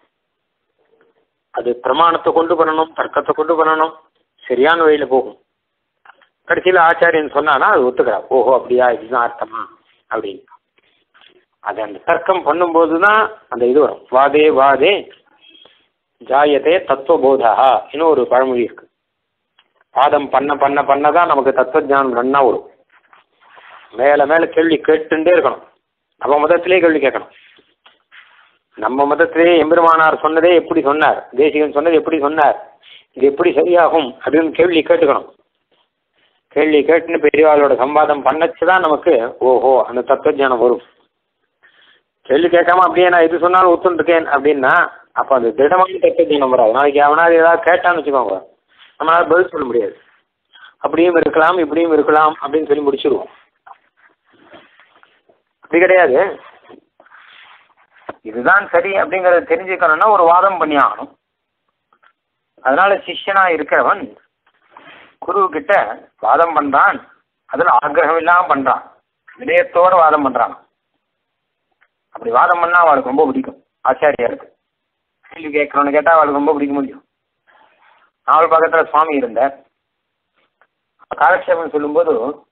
அது பிரமாணத்தை கொண்டு பண்ணணும் தர்க்கத்தை கொண்டு பண்ணணும் சரியான வழியில போகும் கடைசியில் ஆச்சாரியன் சொன்னானா அது ஒத்துக்கிறா ஓஹோ அப்படியா இதுதான் அர்த்தமா அப்படின்னு அது அந்த தர்க்கம் பண்ணும்போது தான் அந்த இது வரும் வாதே வாதே ஜாயதே தத்துவபோதா இன்னும் ஒரு பழமொழி இருக்கு வாதம் பண்ண பண்ண பண்ண தான் நமக்கு தத்துவஜானம் நன்னா வரும் மேலே மேலே கேள்வி கேட்டுட்டே இருக்கணும் நம்ம மதத்திலே கேள்வி கேட்கணும் நம்ம மதத்திலே எம்பெருமானார் சொன்னதே எப்படி சொன்னார் தேசிகன் சொன்னது எப்படி சொன்னார் இது எப்படி சரியாகும் அப்படின்னு கேள்வி கேட்டுக்கணும் கேள்வி கேட்டுன்னு பெரியவாளோட சம்பாதம் பண்ணச்சு தான் நமக்கு ஓஹோ அந்த தத்துவஜானம் வரும் கேள்வி கேட்காம அப்படியே நான் இது சொன்னாலும் ஒத்துருக்கேன் அப்படின்னா அப்போ அது திடமான தத்துவஜானம் வராது நாளைக்கு அவனாவது ஏதாவது கேட்டான்னு வச்சுக்கோங்க நம்மளால பதில் சொல்ல முடியாது அப்படியும் இருக்கலாம் இப்படியும் இருக்கலாம் அப்படின்னு சொல்லி முடிச்சிருவோம் அப்படி கிடையாது இதுதான் சரி அப்படிங்கறத தெரிஞ்சுக்கணும்னா ஒரு வாதம் பண்ணி ஆகணும் அதனால சிஷ்யனா இருக்கிறவன் குரு கிட்ட வாதம் பண்றான் அதுல ஆக்கிரகம் இல்லாம பண்றான் விடயத்தோட வாதம் பண்றான் அப்படி வாதம் பண்ணா அவளுக்கு ரொம்ப பிடிக்கும் ஆச்சாரியாருக்கு கேள்வி கேட்கணும்னு கேட்டா அவளுக்கு ரொம்ப பிடிக்க முடியும் அவள் பக்கத்துல சுவாமி இருந்தார் காலக்ஷேபம் சொல்லும்போது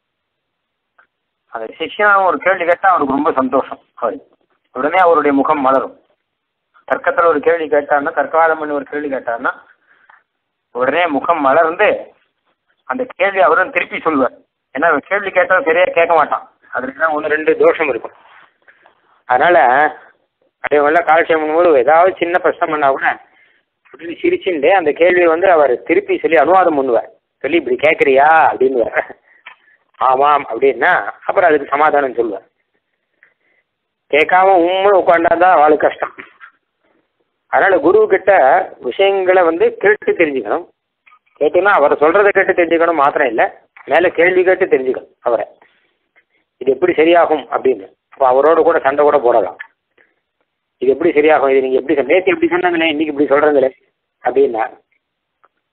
அந்த சிஷ்யன் ஒரு கேள்வி கேட்டா அவருக்கு ரொம்ப சந்தோஷம் அவருக்கு உடனே அவருடைய முகம் மலரும் தர்க்கத்தில் ஒரு கேள்வி கேட்டார்னா தர்க்கவாதம் பண்ணி ஒரு கேள்வி கேட்டார்னா உடனே முகம் மலர்ந்து அந்த கேள்வி அவரும் திருப்பி சொல்லுவார் ஏன்னா கேள்வி கேட்டாலும் சரியா கேட்க மாட்டான் அதுல ஒன்று ரெண்டு தோஷம் இருக்கும் அதனால அதே மாதிரிலாம் காலட்சேபம் பண்ணும்போது ஏதாவது சின்ன பிரச்சனை பண்ணா கூட அப்படின்னு சிரிச்சுட்டு அந்த கேள்வியை வந்து அவர் திருப்பி சொல்லி அனுவாதம் பண்ணுவார் சொல்லி இப்படி கேட்குறியா அப்படின்னு ஆமாம் அப்படின்னா அப்புறம் அதுக்கு சமாதானம் சொல்லுவார் கேட்காம உண்மை உட்காண்டாதான் அவளுக்கு கஷ்டம் அதனால குரு கிட்ட விஷயங்களை வந்து கேட்டு தெரிஞ்சுக்கணும் கேட்டுன்னா அவர் சொல்றதை கேட்டு தெரிஞ்சுக்கணும் மாத்திரம் இல்லை மேலே கேள்வி கேட்டு தெரிஞ்சுக்கணும் அவரை இது எப்படி சரியாகும் அப்படின்னு அப்போ அவரோட கூட சண்டை கூட போடலாம் இது எப்படி சரியாகும் இது நீங்கள் எப்படி நேற்று எப்படி சொன்னாங்களே இன்னைக்கு இப்படி சொல்கிறீங்களே அப்படின்னா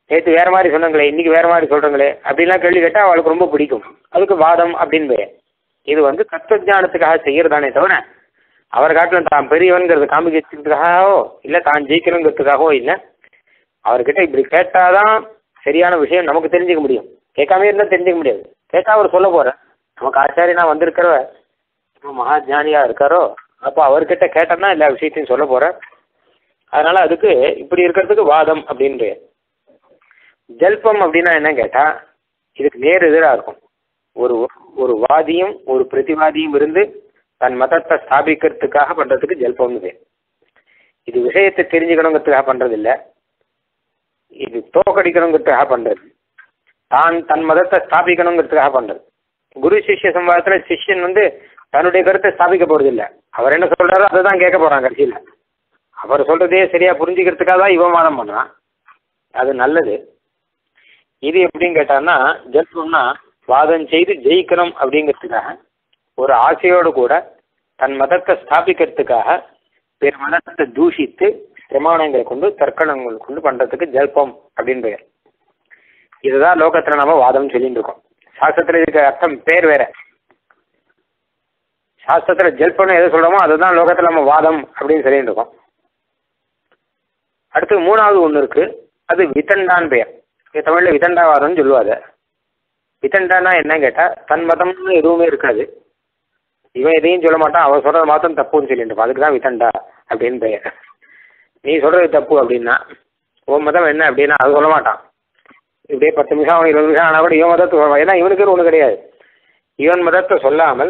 நேற்று வேற மாதிரி சொன்னாங்களே இன்னைக்கு வேற மாதிரி சொல்றாங்களே அப்படிலாம் கேள்வி கேட்டால் அவளுக்கு ரொம்ப பிடிக்கும் அதுக்கு வாதம் அப்படின்னு பேர் இது வந்து தத்துவஜானத்துக்காக செய்யறதானே தவிர அவர் காட்டிலும் தான் பெரியவன்கிறது காமிக்கிறதுக்காகவோ இல்லை தான் ஜெயிக்கணுங்கிறதுக்காகவோ இல்லை அவர்கிட்ட இப்படி கேட்டாதான் சரியான விஷயம் நமக்கு தெரிஞ்சுக்க முடியும் கேட்காம இருந்தால் தெரிஞ்சுக்க முடியாது கேட்டா அவர் சொல்ல போற நமக்கு ஆச்சாரியனா வந்திருக்கிற இப்போ மகா ஞானியா இருக்காரோ அப்போ அவர்கிட்ட கேட்டோம்னா எல்லா விஷயத்தையும் சொல்ல போற அதனால அதுக்கு இப்படி இருக்கிறதுக்கு வாதம் அப்படின்ற ஜல்பம் அப்படின்னா என்ன கேட்டா இதுக்கு நேர் எதிராக இருக்கும் ஒரு ஒரு வாதியும் ஒரு பிரதிவாதியும் இருந்து தன் மதத்தை ஸ்தாபிக்கிறதுக்காக பண்றதுக்கு ஜல்பம்னு பேர் இது விஷயத்தை தெரிஞ்சுக்கணுங்கிறதுக்காக பண்றது இல்ல இது தோக்கடிக்கணுங்கிறதுக்காக பண்றது தான் தன் மதத்தை ஸ்தாபிக்கணுங்கிறதுக்காக பண்றது குரு சிஷ்ய சம்வாதத்துல சிஷ்யன் வந்து தன்னுடைய கருத்தை ஸ்தாபிக்க போறது இல்ல அவர் என்ன சொல்றாரோ அதை தான் கேட்க போறான் கடைசியில அவர் சொல்றதே சரியா புரிஞ்சுக்கிறதுக்காக தான் இவன் வாதம் பண்றான் அது நல்லது இது எப்படின்னு கேட்டான்னா ஜல்பம்னா வாதம் செய்து ஜெயிக்கணும் அப்படிங்கிறதுக்காக ஒரு ஆசையோடு கூட தன் மதத்தை ஸ்தாபிக்கிறதுக்காக பிற மதத்தை தூஷித்து பிரமாணங்களை கொண்டு தர்க்கணங்கள் கொண்டு பண்றதுக்கு ஜல்பம் அப்படின்னு பெயர் இதுதான் லோகத்துல நம்ம வாதம் சொல்லிட்டு இருக்கோம் சாஸ்திரத்துல இதுக்கு அர்த்தம் பேர் வேற சாஸ்திரத்துல ஜல்பம்னு எதை சொல்றோமோ அதுதான் லோகத்துல நம்ம வாதம் அப்படின்னு சொல்லிட்டு இருக்கோம் அடுத்து மூணாவது ஒன்று இருக்கு அது விதண்டான் பெயர் இது தமிழ்ல விதண்டாவாதம்னு சொல்லுவாங்க விதண்டானா என்ன கேட்டா தன் மதம்னு எதுவுமே இருக்காது இவன் எதையும் சொல்ல மாட்டான் அவன் சொல்றது மாத்திரம் தப்புன்னு சொல்லிட்டு இருப்பான் அதுக்கு தான் விதண்டா அப்படின்னு பெயர் நீ சொல்றது தப்பு அப்படின்னா உன் மதம் என்ன அப்படின்னா அது சொல்ல மாட்டான் இப்படியே பத்து நிமிஷம் அவன் இருபது நிமிஷம் ஆனால் கூட இவன் மதத்தை சொல்லுவான் ஏன்னா இவனுக்கு ஒன்று கிடையாது இவன் மதத்தை சொல்லாமல்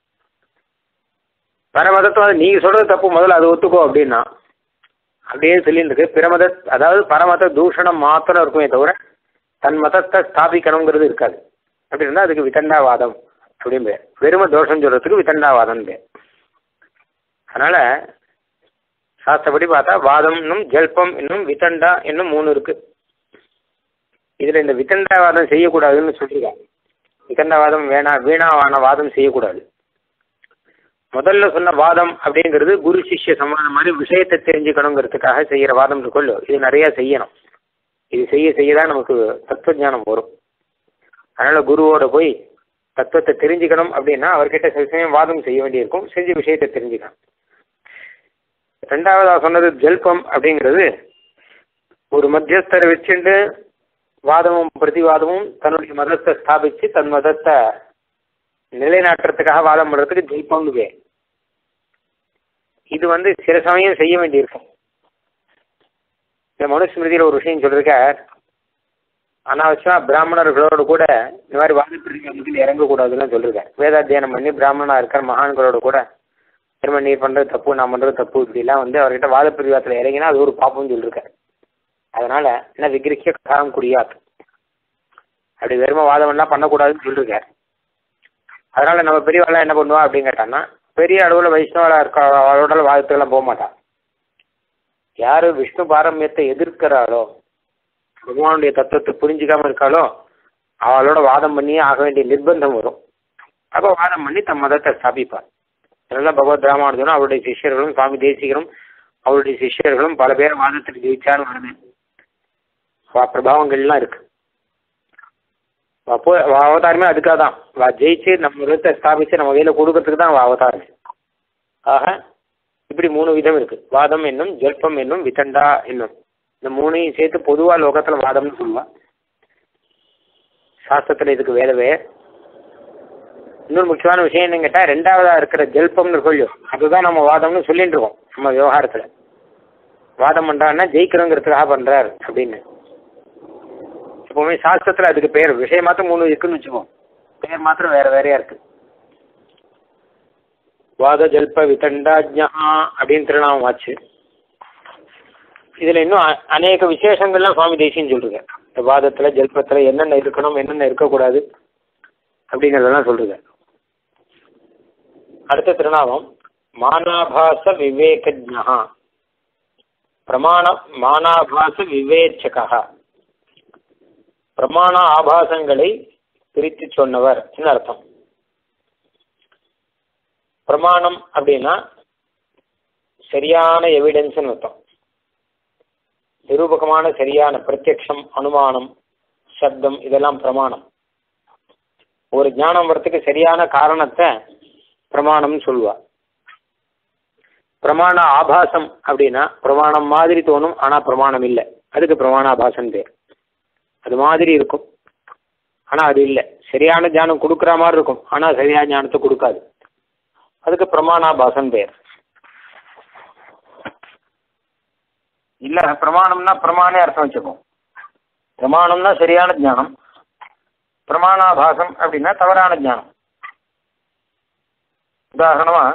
வர மதத்தை வந்து நீங்க சொல்றது தப்பு முதல்ல அது ஒத்துக்கோ அப்படின்னா அப்படியே சொல்லிட்டு இருக்கு பிற மத அதாவது பரமத தூஷணம் மாத்திரம் இருக்குமே தவிர தன் மதத்தை ஸ்தாபிக்கணுங்கிறது இருக்காது அப்படி இருந்தால் அதுக்கு விதண்டாவாதம் அப்படின்னு பேர் வெறும தோஷம் சொல்றதுக்கு விதண்டாவாதம் பேர் அதனால சாஸ்திரப்படி பார்த்தா வாதம் இன்னும் ஜல்பம் இன்னும் விதண்டா இன்னும் மூணு இருக்கு இதுல இந்த விதண்டாவாதம் செய்யக்கூடாதுன்னு சொல்லிருக்காங்க விதண்டாவாதம் வேணா வீணாவான வாதம் செய்யக்கூடாது முதல்ல சொன்ன வாதம் அப்படிங்கிறது குரு சிஷ்ய சமாதம் மாதிரி விஷயத்தை தெரிஞ்சுக்கணுங்கிறதுக்காக செய்யற வாதம் இருக்குல்ல இது நிறைய செய்யணும் இது செய்ய செய்ய தான் நமக்கு தத்துவ ஞானம் வரும் அதனால குருவோட போய் தத்துவத்தை தெரிஞ்சுக்கணும் அப்படின்னா அவர்கிட்ட சில சமயம் வாதம் செய்ய வேண்டியிருக்கும் செஞ்ச விஷயத்தை தெரிஞ்சுக்கணும் ரெண்டாவதா சொன்னது ஜல்பம் அப்படிங்கிறது ஒரு மத்தியஸ்தரை வச்சுட்டு வாதமும் பிரதிவாதமும் தன்னுடைய மதத்தை ஸ்தாபிச்சு தன் மதத்தை நிலைநாட்டுறதுக்காக வாதம் பண்றதுக்கு ஜெயிப்பம்னு பேர் இது வந்து சில சமயம் செய்ய வேண்டியிருக்கும் இந்த மனுஸ்மிருதியில் ஒரு விஷயம் சொல்லிருக்கார் அனாவசியமா பிராமணர்களோடு கூட இந்த மாதிரி வாதப்பிரதிவாதத்தில் இறங்கக்கூடாதுன்னு சொல்லிருக்கார் வேதாத்தியானம் பண்ணி பிராமணனா இருக்கிற மகான்களோடு கூட திரும்ப நீ பண்றது தப்பு நான் பண்றது தப்பு இப்படிலாம் வந்து அவர்கிட்ட வாதப்பிரதிவாதத்தில் இறங்கினா அது ஒரு பாப்பம்னு சொல்லிருக்கார் அதனால என்ன விக்கிரிக்க காரம் குடியாது அப்படி வெறும வாதம் எல்லாம் பண்ணக்கூடாதுன்னு சொல்லிருக்கார் அதனால நம்ம பெரியவாள்லாம் என்ன பண்ணுவா அப்படின்னு கேட்டான்னா பெரிய அளவில் வைஷ்ணவளா இருக்க அவளோட வாதத்துக்கெல்லாம் போக மாட்டான் யாரு விஷ்ணு பாரம்பரியத்தை எதிர்க்கிறாளோ பகவானுடைய தத்துவத்தை புரிஞ்சுக்காம இருக்காளோ அவளோட வாதம் பண்ணியே ஆக வேண்டிய நிர்பந்தம் வரும் அப்போ வாதம் பண்ணி தம் மதத்தை ஸ்தாபிப்பார் அதனால பகவத் ராமானுஜனும் அவருடைய சிஷ்யர்களும் சுவாமி தேசிகரும் அவருடைய சிஷ்யர்களும் பல பேர் வாதத்துக்கு ஜெயிச்சாலும் வருது வா பிரபாவங்கள்லாம் இருக்கு அப்போ அவதாரமே அதுக்காக தான் வா ஜெயிச்சு நம்ம மதத்தை ஸ்தாபிச்சு நம்ம கையில் கொடுக்கறதுக்கு தான் அவதாரம் ஆக இப்படி மூணு விதம் இருக்கு வாதம் என்னும் ஜல்பம் என்னும் விதண்டா என்னும் இந்த மூணையும் சேர்த்து பொதுவா லோகத்துல வாதம்னு சொல்லுவா சாஸ்திரத்துல இதுக்கு வேதவே இன்னொரு முக்கியமான விஷயம் என்னன்னு கேட்டா ரெண்டாவதா இருக்கிற ஜல்பம்னு இருக்கோ அதுதான் நம்ம வாதம்னு சொல்லிட்டு இருக்கோம் நம்ம விவகாரத்துல வாதம் பண்றாருன்னா ஜெயிக்கிறோங்கிறதுக்காக பண்றாரு அப்படின்னு எப்பவுமே சாஸ்திரத்துல அதுக்கு பேர் விஷயம் மாத்திரம் மூணு இருக்குன்னு வச்சுக்கோம் பேர் மாத்திரம் வேற வேறையா இருக்கு வாத ஜல்ப விதண்டாஜ்யா அப்படின்னு திருநாமம் ஆச்சு இதுல இன்னும் அ- அநேக விசேஷங்கள்லாம் சுவாமி தேசியம் சொல்றீங்க இந்த வாதத்துல ஜல்பத்துல என்னென்ன இருக்கணும் என்னென்ன இருக்கக்கூடாது அப்படிங்கறதெல்லாம் சொல்றீங்க அடுத்த திருநாமம் மானாபாச விவேகஜா பிரமாண மானாபாச விவேச்சகா பிரமாண ஆபாசங்களை பிரித்து சொன்னவர் என்ன அர்த்தம் பிரமாணம் அப்படின்னா சரியான எவிடன்ஸ்னு அர்த்தம் நிரூபகமான சரியான பிரத்யக்ஷம் அனுமானம் சப்தம் இதெல்லாம் பிரமாணம் ஒரு ஞானம் வரத்துக்கு சரியான காரணத்தை பிரமாணம்னு சொல்லுவா பிரமாண ஆபாசம் அப்படின்னா பிரமாணம் மாதிரி தோணும் ஆனா பிரமாணம் இல்லை அதுக்கு பிரமாண ஆபாசம் பேர் அது மாதிரி இருக்கும் ஆனா அது இல்லை சரியான ஞானம் கொடுக்குற மாதிரி இருக்கும் ஆனா சரியான ஞானத்தை கொடுக்காது அதுக்கு பிரமாணாபாசம் பேர் இல்ல பிரமாணம்னா பிரமாணே அர்த்தம் வச்சுக்கோம் பிரமாணம்னா சரியான ஞானம் பிரமாணாபாசம் அப்படின்னா தவறான ஞானம் உதாரணமா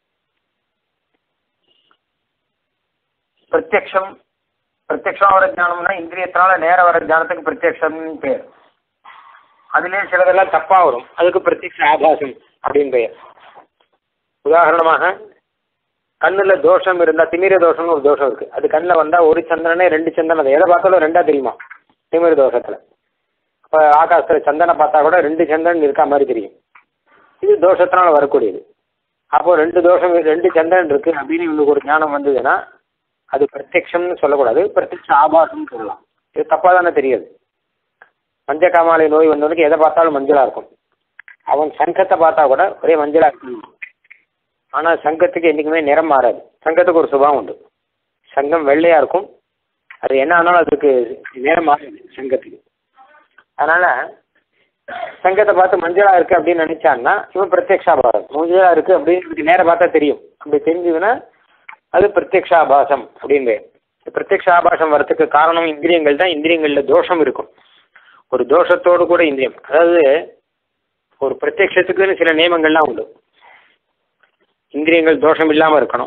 பிரத்யக்ஷம் பிரத்யக்ஷம் வர ஞானம்னா இந்திரியத்தினால நேர வர ஞானத்துக்கு பிரத்யக்ஷம்னு பேர் அதுலயே சிலதெல்லாம் தப்பா வரும் அதுக்கு பிரத்யக்ஷ ஆபாசம் அப்படின்னு பெயர் உதாரணமாக கண்ணுல தோஷம் இருந்தா திமிர தோஷம்னு ஒரு தோஷம் இருக்கு அது கண்ணில் வந்தா ஒரு சந்திரனே ரெண்டு சந்திரன் அதை எதை பார்த்தாலும் ரெண்டா தெரியுமா திமிர தோஷத்துல அப்ப ஆகாசத்துல சந்தனை பார்த்தா கூட ரெண்டு சந்திரன் இருக்கா மாதிரி தெரியும் இது தோஷத்தினால வரக்கூடியது அப்போ ரெண்டு தோஷம் ரெண்டு சந்திரன் இருக்கு அப்படின்னு இவங்களுக்கு ஒரு ஞானம் வந்ததுன்னா அது பிரத்யக்ஷம்னு சொல்லக்கூடாது பிரத்யக்ஷ ஆபாசம்னு சொல்லலாம் இது தப்பா தானே தெரியுது மஞ்ச காமாலை நோய் வந்தவனுக்கு எதை பார்த்தாலும் மஞ்சளா இருக்கும் அவன் சங்கத்தை பார்த்தா கூட ஒரே மஞ்சளா இருக்கும் ஆனா சங்கத்துக்கு என்னைக்குமே நிறம் மாறாது சங்கத்துக்கு ஒரு சுபாவம் உண்டு சங்கம் வெள்ளையா இருக்கும் அது என்ன ஆனாலும் அதுக்கு நிறம் மாறாது சங்கத்துக்கு அதனால சங்கத்தை பார்த்து மஞ்சளா இருக்கு அப்படின்னு நினைச்சான்னா இவன் பிரத்யக்ஷாபாசம் மஞ்சளா இருக்கு அப்படின்னு இதுக்கு நேரம் பார்த்தா தெரியும் அப்படி தெரிஞ்சதுன்னா அது பிரத்யக்ஷாபாசம் அப்படின்னு பிரத்யக்ஷாபாசம் வரத்துக்கு காரணம் இந்திரியங்கள் தான் இந்திரியங்கள்ல தோஷம் இருக்கும் ஒரு தோஷத்தோடு கூட இந்திரியம் அதாவது ஒரு பிரத்யக்ஷத்துக்குன்னு சில நியமங்கள்லாம் உண்டு இந்திரியங்கள் தோஷம் இல்லாம இருக்கணும்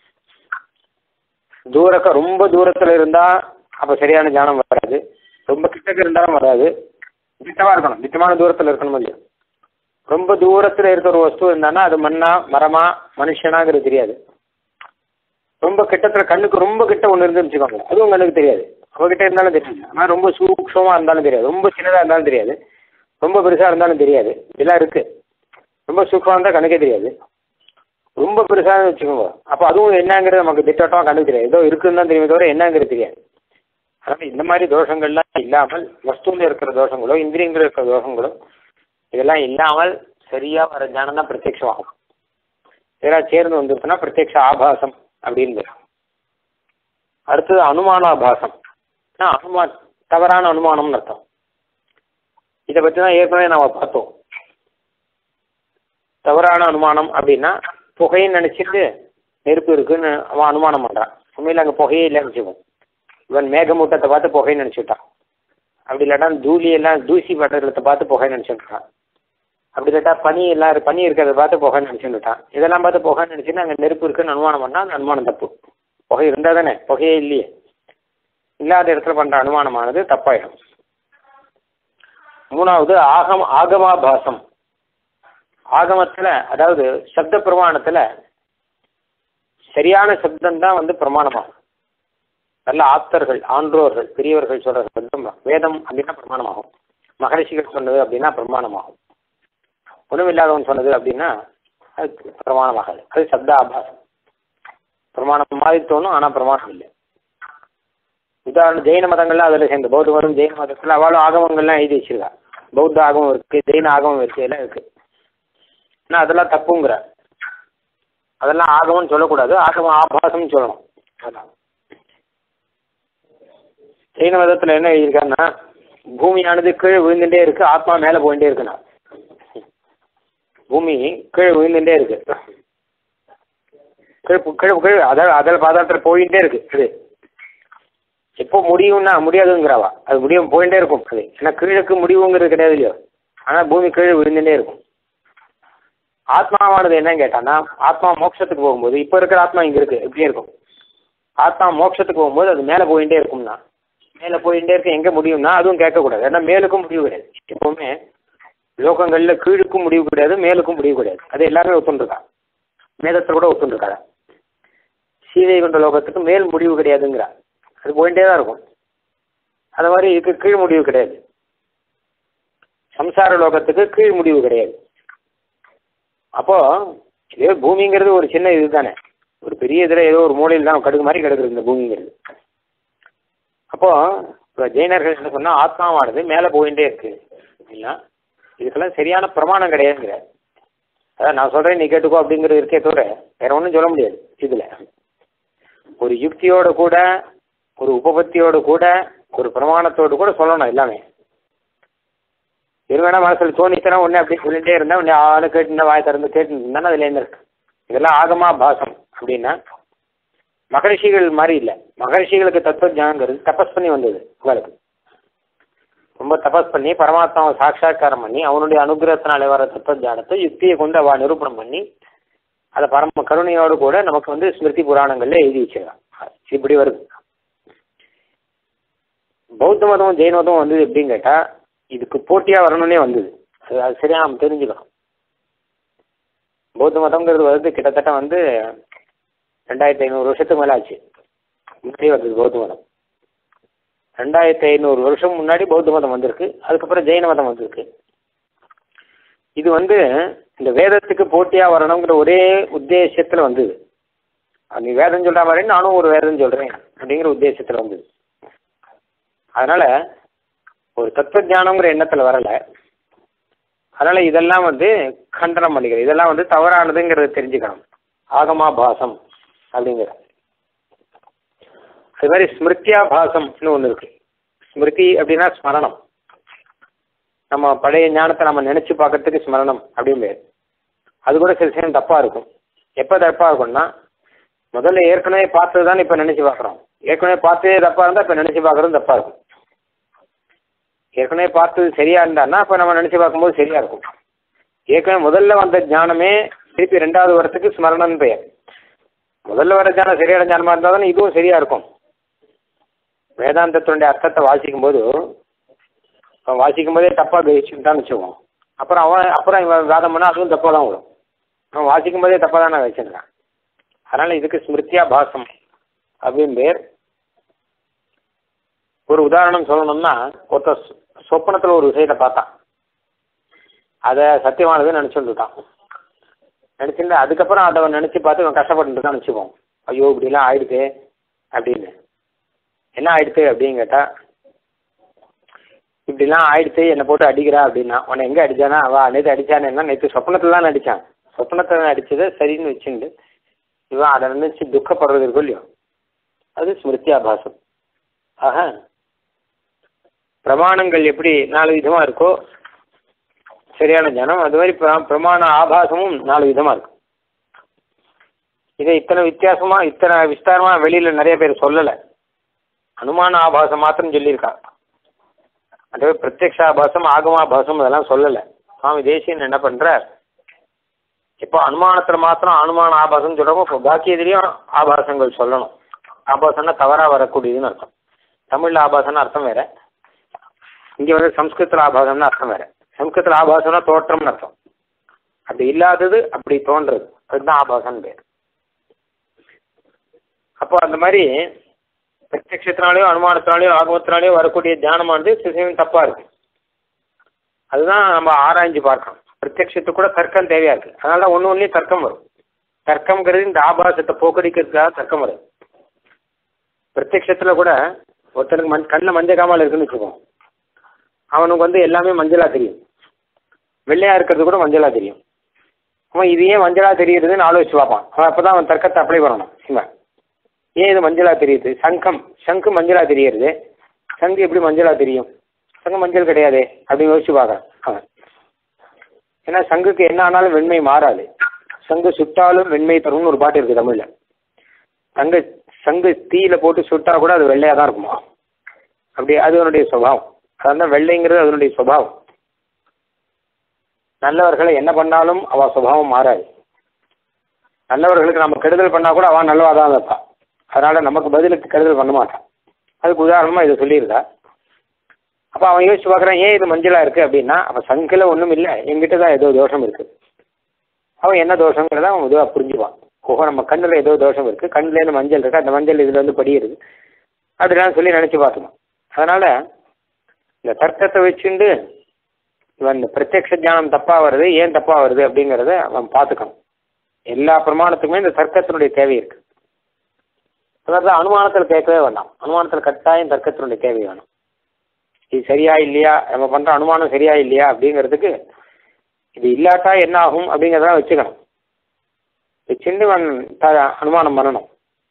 தூரக்க ரொம்ப தூரத்துல இருந்தா அப்ப சரியான ஞானம் வராது ரொம்ப கிட்டக்க இருந்தாலும் வராது திட்டமா இருக்கணும் திட்டமான தூரத்துல இருக்கணும் இல்லையா ரொம்ப தூரத்துல இருக்கிற ஒரு வஸ்து இருந்தான்னா அது மண்ணா மரமா மனுஷனாங்கிறது தெரியாது ரொம்ப கிட்டத்துல கண்ணுக்கு ரொம்ப கிட்ட ஒன்று இருந்து வச்சுக்கோங்க அதுவும் கண்ணுக்கு தெரியாது அவகிட்ட இருந்தாலும் தெரியாது ஆனால் ரொம்ப சூக்ஷமா இருந்தாலும் தெரியாது ரொம்ப சின்னதா இருந்தாலும் தெரியாது ரொம்ப பெருசா இருந்தாலும் தெரியாது இதெல்லாம் இருக்கு ரொம்ப சூக்ஷமா இருந்தால் கண்ணுக்கே தெரியாது ரொம்ப பெருசாக வச்சுக்கோங்க அப்போ அதுவும் என்னங்கிறது நமக்கு திட்டவட்டமாக கண்ணுக்கு தெரியாது ஏதோ இருக்குன்னு தான் தெரியுமே தவிர என்னங்கிறது தெரியாது அதனால இந்த மாதிரி தோஷங்கள்லாம் இல்லாமல் வஸ்துவில் இருக்கிற தோஷங்களோ இந்திரியங்கள் இருக்கிற தோஷங்களோ இதெல்லாம் இல்லாமல் சரியா வர ஞானம் தான் பிரத்யட்சமாகும் இதெல்லாம் சேர்ந்து வந்துருச்சுன்னா பிரத்யட்ச ஆபாசம் அப்படின்னு அடுத்தது அனுமானாபாசம் அனுமா தவறான அனுமானம்னு அர்த்தம் இதை பற்றி தான் ஏற்கனவே நம்ம பார்த்தோம் தவறான அனுமானம் அப்படின்னா புகைன்னு நினைச்சிட்டு நெருப்பு இருக்குன்னு அவன் அனுமானம் பண்றான் உண்மையில் அங்கே புகையே இல்லைன்னு வச்சுக்கோம் இவன் மேகமூட்டத்தை பார்த்து புகைன்னு நினச்சிட்டான் அப்படி இல்லாட்டா தூளி எல்லாம் தூசி பட்டத்தை பார்த்து புகைன்னு நினச்சிட்டான் அப்படி இல்லாட்டா பனி எல்லாம் பனி இருக்கிறத பார்த்து புகைன்னு நினச்சிட்டான் இதெல்லாம் பார்த்து புகைன்னு நினச்சின்னா அங்கே நெருப்பு இருக்குன்னு அனுமானம் பண்ணால் அந்த அனுமானம் தப்பு புகை இருந்தால் தானே புகையே இல்லையே இல்லாத இடத்துல பண்ணுற அனுமானமானது தப்பாயிடும் மூணாவது ஆகம் ஆகமாபாசம் ஆகமத்தில் அதாவது சப்த பிரமாணத்தில் சரியான சப்தம் தான் வந்து பிரமாணமாகும் நல்ல ஆப்தர்கள் ஆன்றோர்கள் பெரியவர்கள் சொல்ற சப்தம் வேதம் அப்படின்னா பிரமாணமாகும் மகரிஷிகள் சொன்னது அப்படின்னா பிரமாணமாகும் ஒன்றுமில்லாதவன் சொன்னது அப்படின்னா அது பிரமாணமாகாது அது சப்த ஆபாசம் பிரமாணம் மாதிரி தோணும் ஆனால் பிரமாணம் இல்லை உதாரணம் ஜெயின மதங்கள்லாம் அதில் சேர்ந்து பௌத்த மதம் ஜெயின மதத்தில் அவளும் ஆகமங்கள்லாம் எழுதி வச்சிருக்கா பௌத்த ஆகமம் இருக்கு ஜெயின ஆகமம் இருக்கு எல்லாம் இருக்கு ஆனால் அதெல்லாம் தப்புங்கிற அதெல்லாம் ஆகமம்னு சொல்லக்கூடாது ஆகமம் ஆபாசம்னு சொல்லணும் அதான் ஜெயின மதத்தில் என்ன எழுதியிருக்காருன்னா பூமியானது கீழே விழுந்துட்டே இருக்கு ஆத்மா மேலே போயிட்டே இருக்குண்ணா பூமி கீழே விழுந்துட்டே இருக்கு கீழே கீழே கீழே அதாவது அதில் பாதாளத்தில் போயிட்டே இருக்கு அது எப்போ முடியும்னா முடியாதுங்கிறாவா அது முடியும் போயிட்டே இருக்கும் அது ஏன்னா கீழுக்கு முடிவுங்கிறது கிடையாது இல்லையோ ஆனால் பூமி கீழே விழுந்துட்டே இருக்கும் ஆத்மாவானது என்னன்னு கேட்டான்னா ஆத்மா மோட்சத்துக்கு போகும்போது இப்போ இருக்கிற ஆத்மா இங்கே இருக்கு இப்படியே இருக்கும் ஆத்மா மோட்சத்துக்கு போகும்போது அது மேலே போயிட்டே இருக்கும்னா மேலே போயிட்டே இருக்க எங்கே முடியும்னா அதுவும் கேட்கக்கூடாது ஏன்னா மேலுக்கும் முடிவு கிடையாது எப்பவுமே லோகங்களில் கீழுக்கும் முடிவு கிடையாது மேலுக்கும் முடிவு கிடையாது அது எல்லாருமே ஒத்துண்டிருக்கா மேதத்தில் கூட ஒத்துண்டிருக்காங்க சீதை கொண்ட லோகத்துக்கு மேல் முடிவு கிடையாதுங்கிறா அது போயிட்டே தான் இருக்கும் அது மாதிரி இதுக்கு கீழ் முடிவு கிடையாது சம்சார லோகத்துக்கு கீழ் முடிவு கிடையாது அப்போ இதே பூமிங்கிறது ஒரு சின்ன இது தானே ஒரு பெரிய இதில் ஏதோ ஒரு மூலையில் தான் கடுகு மாதிரி கிடக்குது இந்த பூமிங்கிறது அப்போ இப்போ ஜெயினர்கள் என்ன சொன்னா ஆத்மாவானது மேலே போயிட்டே இருக்கு அப்படின்னா இதுக்கெல்லாம் சரியான பிரமாணம் கிடையாதுங்கிற அதான் நான் சொல்றேன் நீ கேட்டுக்கோ அப்படிங்கிறது இருக்கே தவிர வேற ஒன்றும் சொல்ல முடியாது இதுல ஒரு யுக்தியோட கூட ஒரு உபபத்தியோட கூட ஒரு பிரமாணத்தோடு கூட சொல்லணும் எல்லாமே இருவேணா மனசில் தோணித்தனா ஒன்று அப்படி சொல்லிட்டே இருந்தா உடனே ஆளு கேட்டு வாய் திறந்து கேட்டு இருந்தானே அதுல இருக்கு இதெல்லாம் ஆகமா பாசம் அப்படின்னா மகரிஷிகள் மாதிரி இல்லை மகரிஷிகளுக்கு தத்துவ ஞானங்கிறது தபஸ் பண்ணி வந்தது உங்களுக்கு ரொம்ப தபஸ் பண்ணி பரமாத்மாவை சாட்சா்காரம் பண்ணி அவனுடைய அனுகிரகத்தினாலே வர தத்துவ ஞானத்தை யுக்தியை கொண்டு அவ நிரூபணம் பண்ணி அதை பரம கருணையோடு கூட நமக்கு வந்து ஸ்மிருதி புராணங்கள்ல எழுதி வச்சிருக்கான் இப்படி வருது பௌத்த மதமும் ஜெயின மதமும் வந்தது எப்படின்னு கேட்டா இதுக்கு போட்டியா வரணும்னே வந்தது அது அது சரியா நம்ம தெரிஞ்சுக்கணும் பௌத்த மதம்ங்கிறது வந்து கிட்டத்தட்ட வந்து ரெண்டாயிரத்தி ஐநூறு வருஷத்துக்கு மேலே ஆச்சு முன்னாடி வந்தது பௌத்த மதம் ரெண்டாயிரத்தி ஐநூறு வருஷம் முன்னாடி பௌத்த மதம் வந்திருக்கு அதுக்கப்புறம் ஜெயின மதம் வந்திருக்கு இது வந்து இந்த வேதத்துக்கு போட்டியா வரணுங்கிற ஒரே உத்தேசத்துல வந்தது அது நீ வேதம் சொல்ற மாதிரி நானும் ஒரு வேதம் சொல்றேன் அப்படிங்கிற உத்தேசத்துல வந்தது அதனால ஒரு தத்துவ ஞானங்கிற எண்ணத்துல வரல அதனால இதெல்லாம் வந்து கண்டனம் பண்ணிக்கிறேன் இதெல்லாம் வந்து தவறானதுங்கிறத தெரிஞ்சுக்கணும் ஆகமா பாசம் அப்படிங்கிற அது மாதிரி ஸ்மிருத்தியா பாசம்னு ஒன்று இருக்கு ஸ்மிருதி அப்படின்னா ஸ்மரணம் நம்ம பழைய ஞானத்தை நம்ம நினைச்சு பார்க்கறதுக்கு ஸ்மரணம் அப்படின்னு பேர் அது கூட சில சமயம் தப்பா இருக்கும் எப்போ தப்பா இருக்கும்னா முதல்ல ஏற்கனவே பார்த்தது தான் இப்போ நினைச்சு பார்க்குறோம் ஏற்கனவே பார்த்ததே தப்பா இருந்தால் இப்போ நினைச்சு பார்க்கறதும் தப்பா இருக்கும் ஏற்கனவே பார்த்தது சரியா இருந்தான்னா இப்போ நம்ம நினைச்சு பார்க்கும்போது சரியா இருக்கும் ஏற்கனவே முதல்ல வந்த ஞானமே திருப்பி ரெண்டாவது வரத்துக்கு ஸ்மரணம்னு பெயர் முதல்ல வர ஞானம் சரியான ஞானமா இருந்தால் தானே இதுவும் சரியா இருக்கும் வேதாந்தத்தினுடைய அர்த்தத்தை வாசிக்கும் போது அவன் வாசிக்கும் போதே தப்பா கிரகிச்சுட்டான்னு வச்சுக்குவோம் அப்புறம் அவன் அப்புறம் இவன் வாதம் பண்ணா அதுவும் தப்பாக தான் வரும் அவன் வாசிக்கும் போதே தப்பாக தான் நான் வச்சிருக்கான் அதனால இதுக்கு ஸ்மிருத்தியா பாசம் அப்படின்னு பேர் ஒரு உதாரணம் சொல்லணும்னா ஒருத்த சொப்பனத்தில் ஒரு விஷயத்தை பார்த்தான் அதை சத்தியமானதுன்னு நினச்சிருந்துட்டான் நினச்சிருந்தா அதுக்கப்புறம் அதை அவன் நினச்சி பார்த்து அவன் கஷ்டப்பட்டு தான் நினச்சிப்போம் ஐயோ இப்படிலாம் ஆயிடுது அப்படின்னு என்ன ஆயிடுது அப்படின்னு கேட்டா இப்படிலாம் ஆயிடுச்சு என்னை போட்டு அடிக்கிறா அப்படின்னா உன்னை எங்கே அடிச்சானா அவ நேற்று அடிச்சானேன்னா நேற்று சொப்பனத்தில் தான் அடித்தான் சொப்பனத்தில் அடிச்சதை சரின்னு வச்சுண்டு இவன் அதை நினைச்சு துக்கப்படுறது இருக்கும் இல்லையோ அது ஸ்மிருத்தியாபாசம் ஆக பிரமாணங்கள் எப்படி நாலு விதமாக இருக்கோ சரியான ஜனம் அது மாதிரி பிர- பிரமாண ஆபாசமும் நாலு விதமாக இருக்கும் இதை இத்தனை வித்தியாசமா இத்தனை விஸ்தாரமா வெளியில நிறைய பேர் சொல்லலை அனுமான ஆபாசம் மாத்திரம் சொல்லியிருக்கா அதுவே பிரத்யக்ஷ ஆபாசம் ஆகமாபாசம் அதெல்லாம் சொல்லலை சுவாமி தேசியன் என்ன பண்றார் இப்போ அனுமானத்துல மாத்திரம் அனுமான ஆபாசம் சொல்றோமோ இப்போ பாக்கி எதிரையும் ஆபாசங்கள் சொல்லணும் ஆபாசம்னா தவறா வரக்கூடியதுன்னு அர்த்தம் தமிழ்ல ஆபாசம்னு அர்த்தம் வேற இங்க வந்து சம்ஸ்கிருத்துல ஆபாசம்னு அர்த்தம் வேற சம்ஸ்கிருத்துல ஆபாசம்னா தோற்றம்னு அர்த்தம் அப்படி இல்லாதது அப்படி தோன்றது அதுதான் ஆபாசம்னு பேர் அப்போ அந்த மாதிரி பிரத்யட்சத்தினாலேயோ அனுமானத்தினாலேயோ ஆகமத்தினாலேயோ வரக்கூடிய தியானமானது சில சமயம் தப்பா இருக்கு அதுதான் நம்ம ஆராய்ஞ்சு பார்க்கணும் பிரத்யட்சத்துக்கு கூட தர்க்கம் தேவையா இருக்கு அதனால தான் ஒன்று ஒன்றுலேயும் தர்க்கம் வரும் தர்க்கம்ங்கிறது இந்த ஆபாசத்தை போக்கடிக்கிறதுக்காக தர்க்கம் வரும் பிரத்யட்சத்தில் கூட ஒருத்தனுக்கு மண் கண்ணில் மஞ்சள் காமால் இருக்குன்னு வச்சுக்கோம் அவனுக்கு வந்து எல்லாமே மஞ்சளா தெரியும் வெள்ளையா இருக்கிறது கூட மஞ்சளா தெரியும் அவன் இது ஏன் மஞ்சளா தெரியுதுன்னு ஆலோசிச்சு பார்ப்பான் அவன் அப்பதான் அவன் தர்க்கத்தை அப்ளை பண்ணணும் இவன் ஏன் இது மஞ்சளா தெரியுது சங்கம் சங்கு மஞ்சளா தெரியறது சங்கு எப்படி மஞ்சளா தெரியும் சங்கு மஞ்சள் கிடையாதே அப்படின்னு யோசிச்சு பார்க்கறான் அவன் ஏன்னா சங்குக்கு என்ன ஆனாலும் வெண்மை மாறாது சங்கு சுட்டாலும் வெண்மை தரும்னு ஒரு பாட்டு இருக்கு தமிழ்ல சங்கு சங்கு தீயில போட்டு சுட்டா கூட அது வெள்ளையா தான் இருக்குமா அப்படி அது அதனுடைய சுபாவம் அதான் வெள்ளைங்கிறது அதனுடைய சுபாவம் நல்லவர்களை என்ன பண்ணாலும் அவ சுபாவம் மாறாது நல்லவர்களுக்கு நம்ம கெடுதல் பண்ணா கூட அவன் நல்லவா தான் இருப்பான் அதனால நமக்கு பதிலுக்கு கெடுதல் பண்ண மாட்டான் அதுக்கு உதாரணமா இதை சொல்லியிருக்கா அப்ப அவன் யோசிச்சு பார்க்கறான் ஏன் இது மஞ்சளா இருக்கு அப்படின்னா அப்ப சங்கில ஒண்ணும் இல்லை எங்கிட்ட தான் ஏதோ தோஷம் இருக்கு அவன் என்ன தோஷங்கிறத அவன் இதுவா புரிஞ்சுவான் ஓஹோ நம்ம கண்ணுல ஏதோ தோஷம் இருக்கு கண்ணுல இருந்து மஞ்சள் இருக்கு அந்த மஞ்சள் இதுல வந்து படியிருது அப்படிலாம் சொல்லி நினைச்சு பார்த்துக்கணும் அதனால இந்த தர்க்கத்தை வச்சுண்டு இவன் இந்த பிரத்யக்ஷ ஞானம் தப்பா வருது ஏன் தப்பா வருது அப்படிங்கிறத அவன் பார்த்துக்கணும் எல்லா பிரமாணத்துக்குமே இந்த தர்க்கத்தினுடைய தேவை இருக்கு அதாவது அனுமானத்தில் கேட்கவே வேண்டாம் அனுமானத்தில் கட்டாயம் தர்க்கத்தினுடைய தேவை வேணும் இது சரியா இல்லையா நம்ம பண்ற அனுமானம் சரியா இல்லையா அப்படிங்கிறதுக்கு இது இல்லாட்டா என்ன ஆகும் அப்படிங்கிறத வச்சுக்கணும் வச்சுட்டு அவன் த- அனுமானம் பண்ணணும்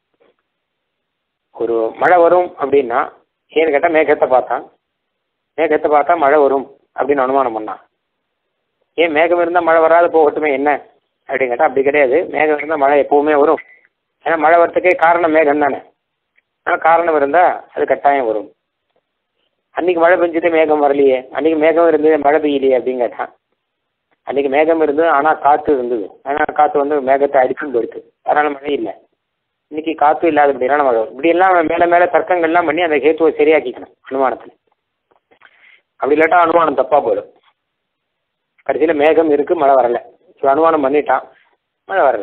ஒரு மழை வரும் அப்படின்னா ஏன்னு கேட்டால் மேகத்தை பார்த்தான் மேகத்தை பார்த்தா மழை வரும் அப்படின்னு அனுமானம் பண்ணான் ஏன் மேகம் இருந்தால் மழை வராது போகட்டுமே என்ன அப்படின்னு கேட்டால் அப்படி கிடையாது மேகம் இருந்தால் மழை எப்பவுமே வரும் ஏன்னா மழை வரத்துக்கே காரணம் மேகம் தானே ஆனால் காரணம் இருந்தால் அது கட்டாயம் வரும் அன்னைக்கு மழை பெஞ்சது மேகம் வரலையே அன்னைக்கு மேகம் இருந்தது மழை பெய்யலையே அப்படின்னு கேட்டான் அன்னைக்கு மேகம் இருந்தது ஆனால் காற்று இருந்தது ஆனால் காற்று வந்து மேகத்தை அடிச்சுன்னு போயிடுது அதனால மழை இல்லை இன்னைக்கு காற்று இல்லாத அப்படின்னா மழை வரும் இப்படி எல்லாம் மேலே மேலே தர்க்கங்கள்லாம் பண்ணி அந்த ஹேத்துவை சரியாக்கிக்கணும் அனுமானத்தில் அப்படி இல்லாட்டா அனுமானம் தப்பாக போயிடும் கடைசியில் மேகம் இருக்கு மழை வரல ஸோ அனுமானம் பண்ணிட்டான் மழை வரல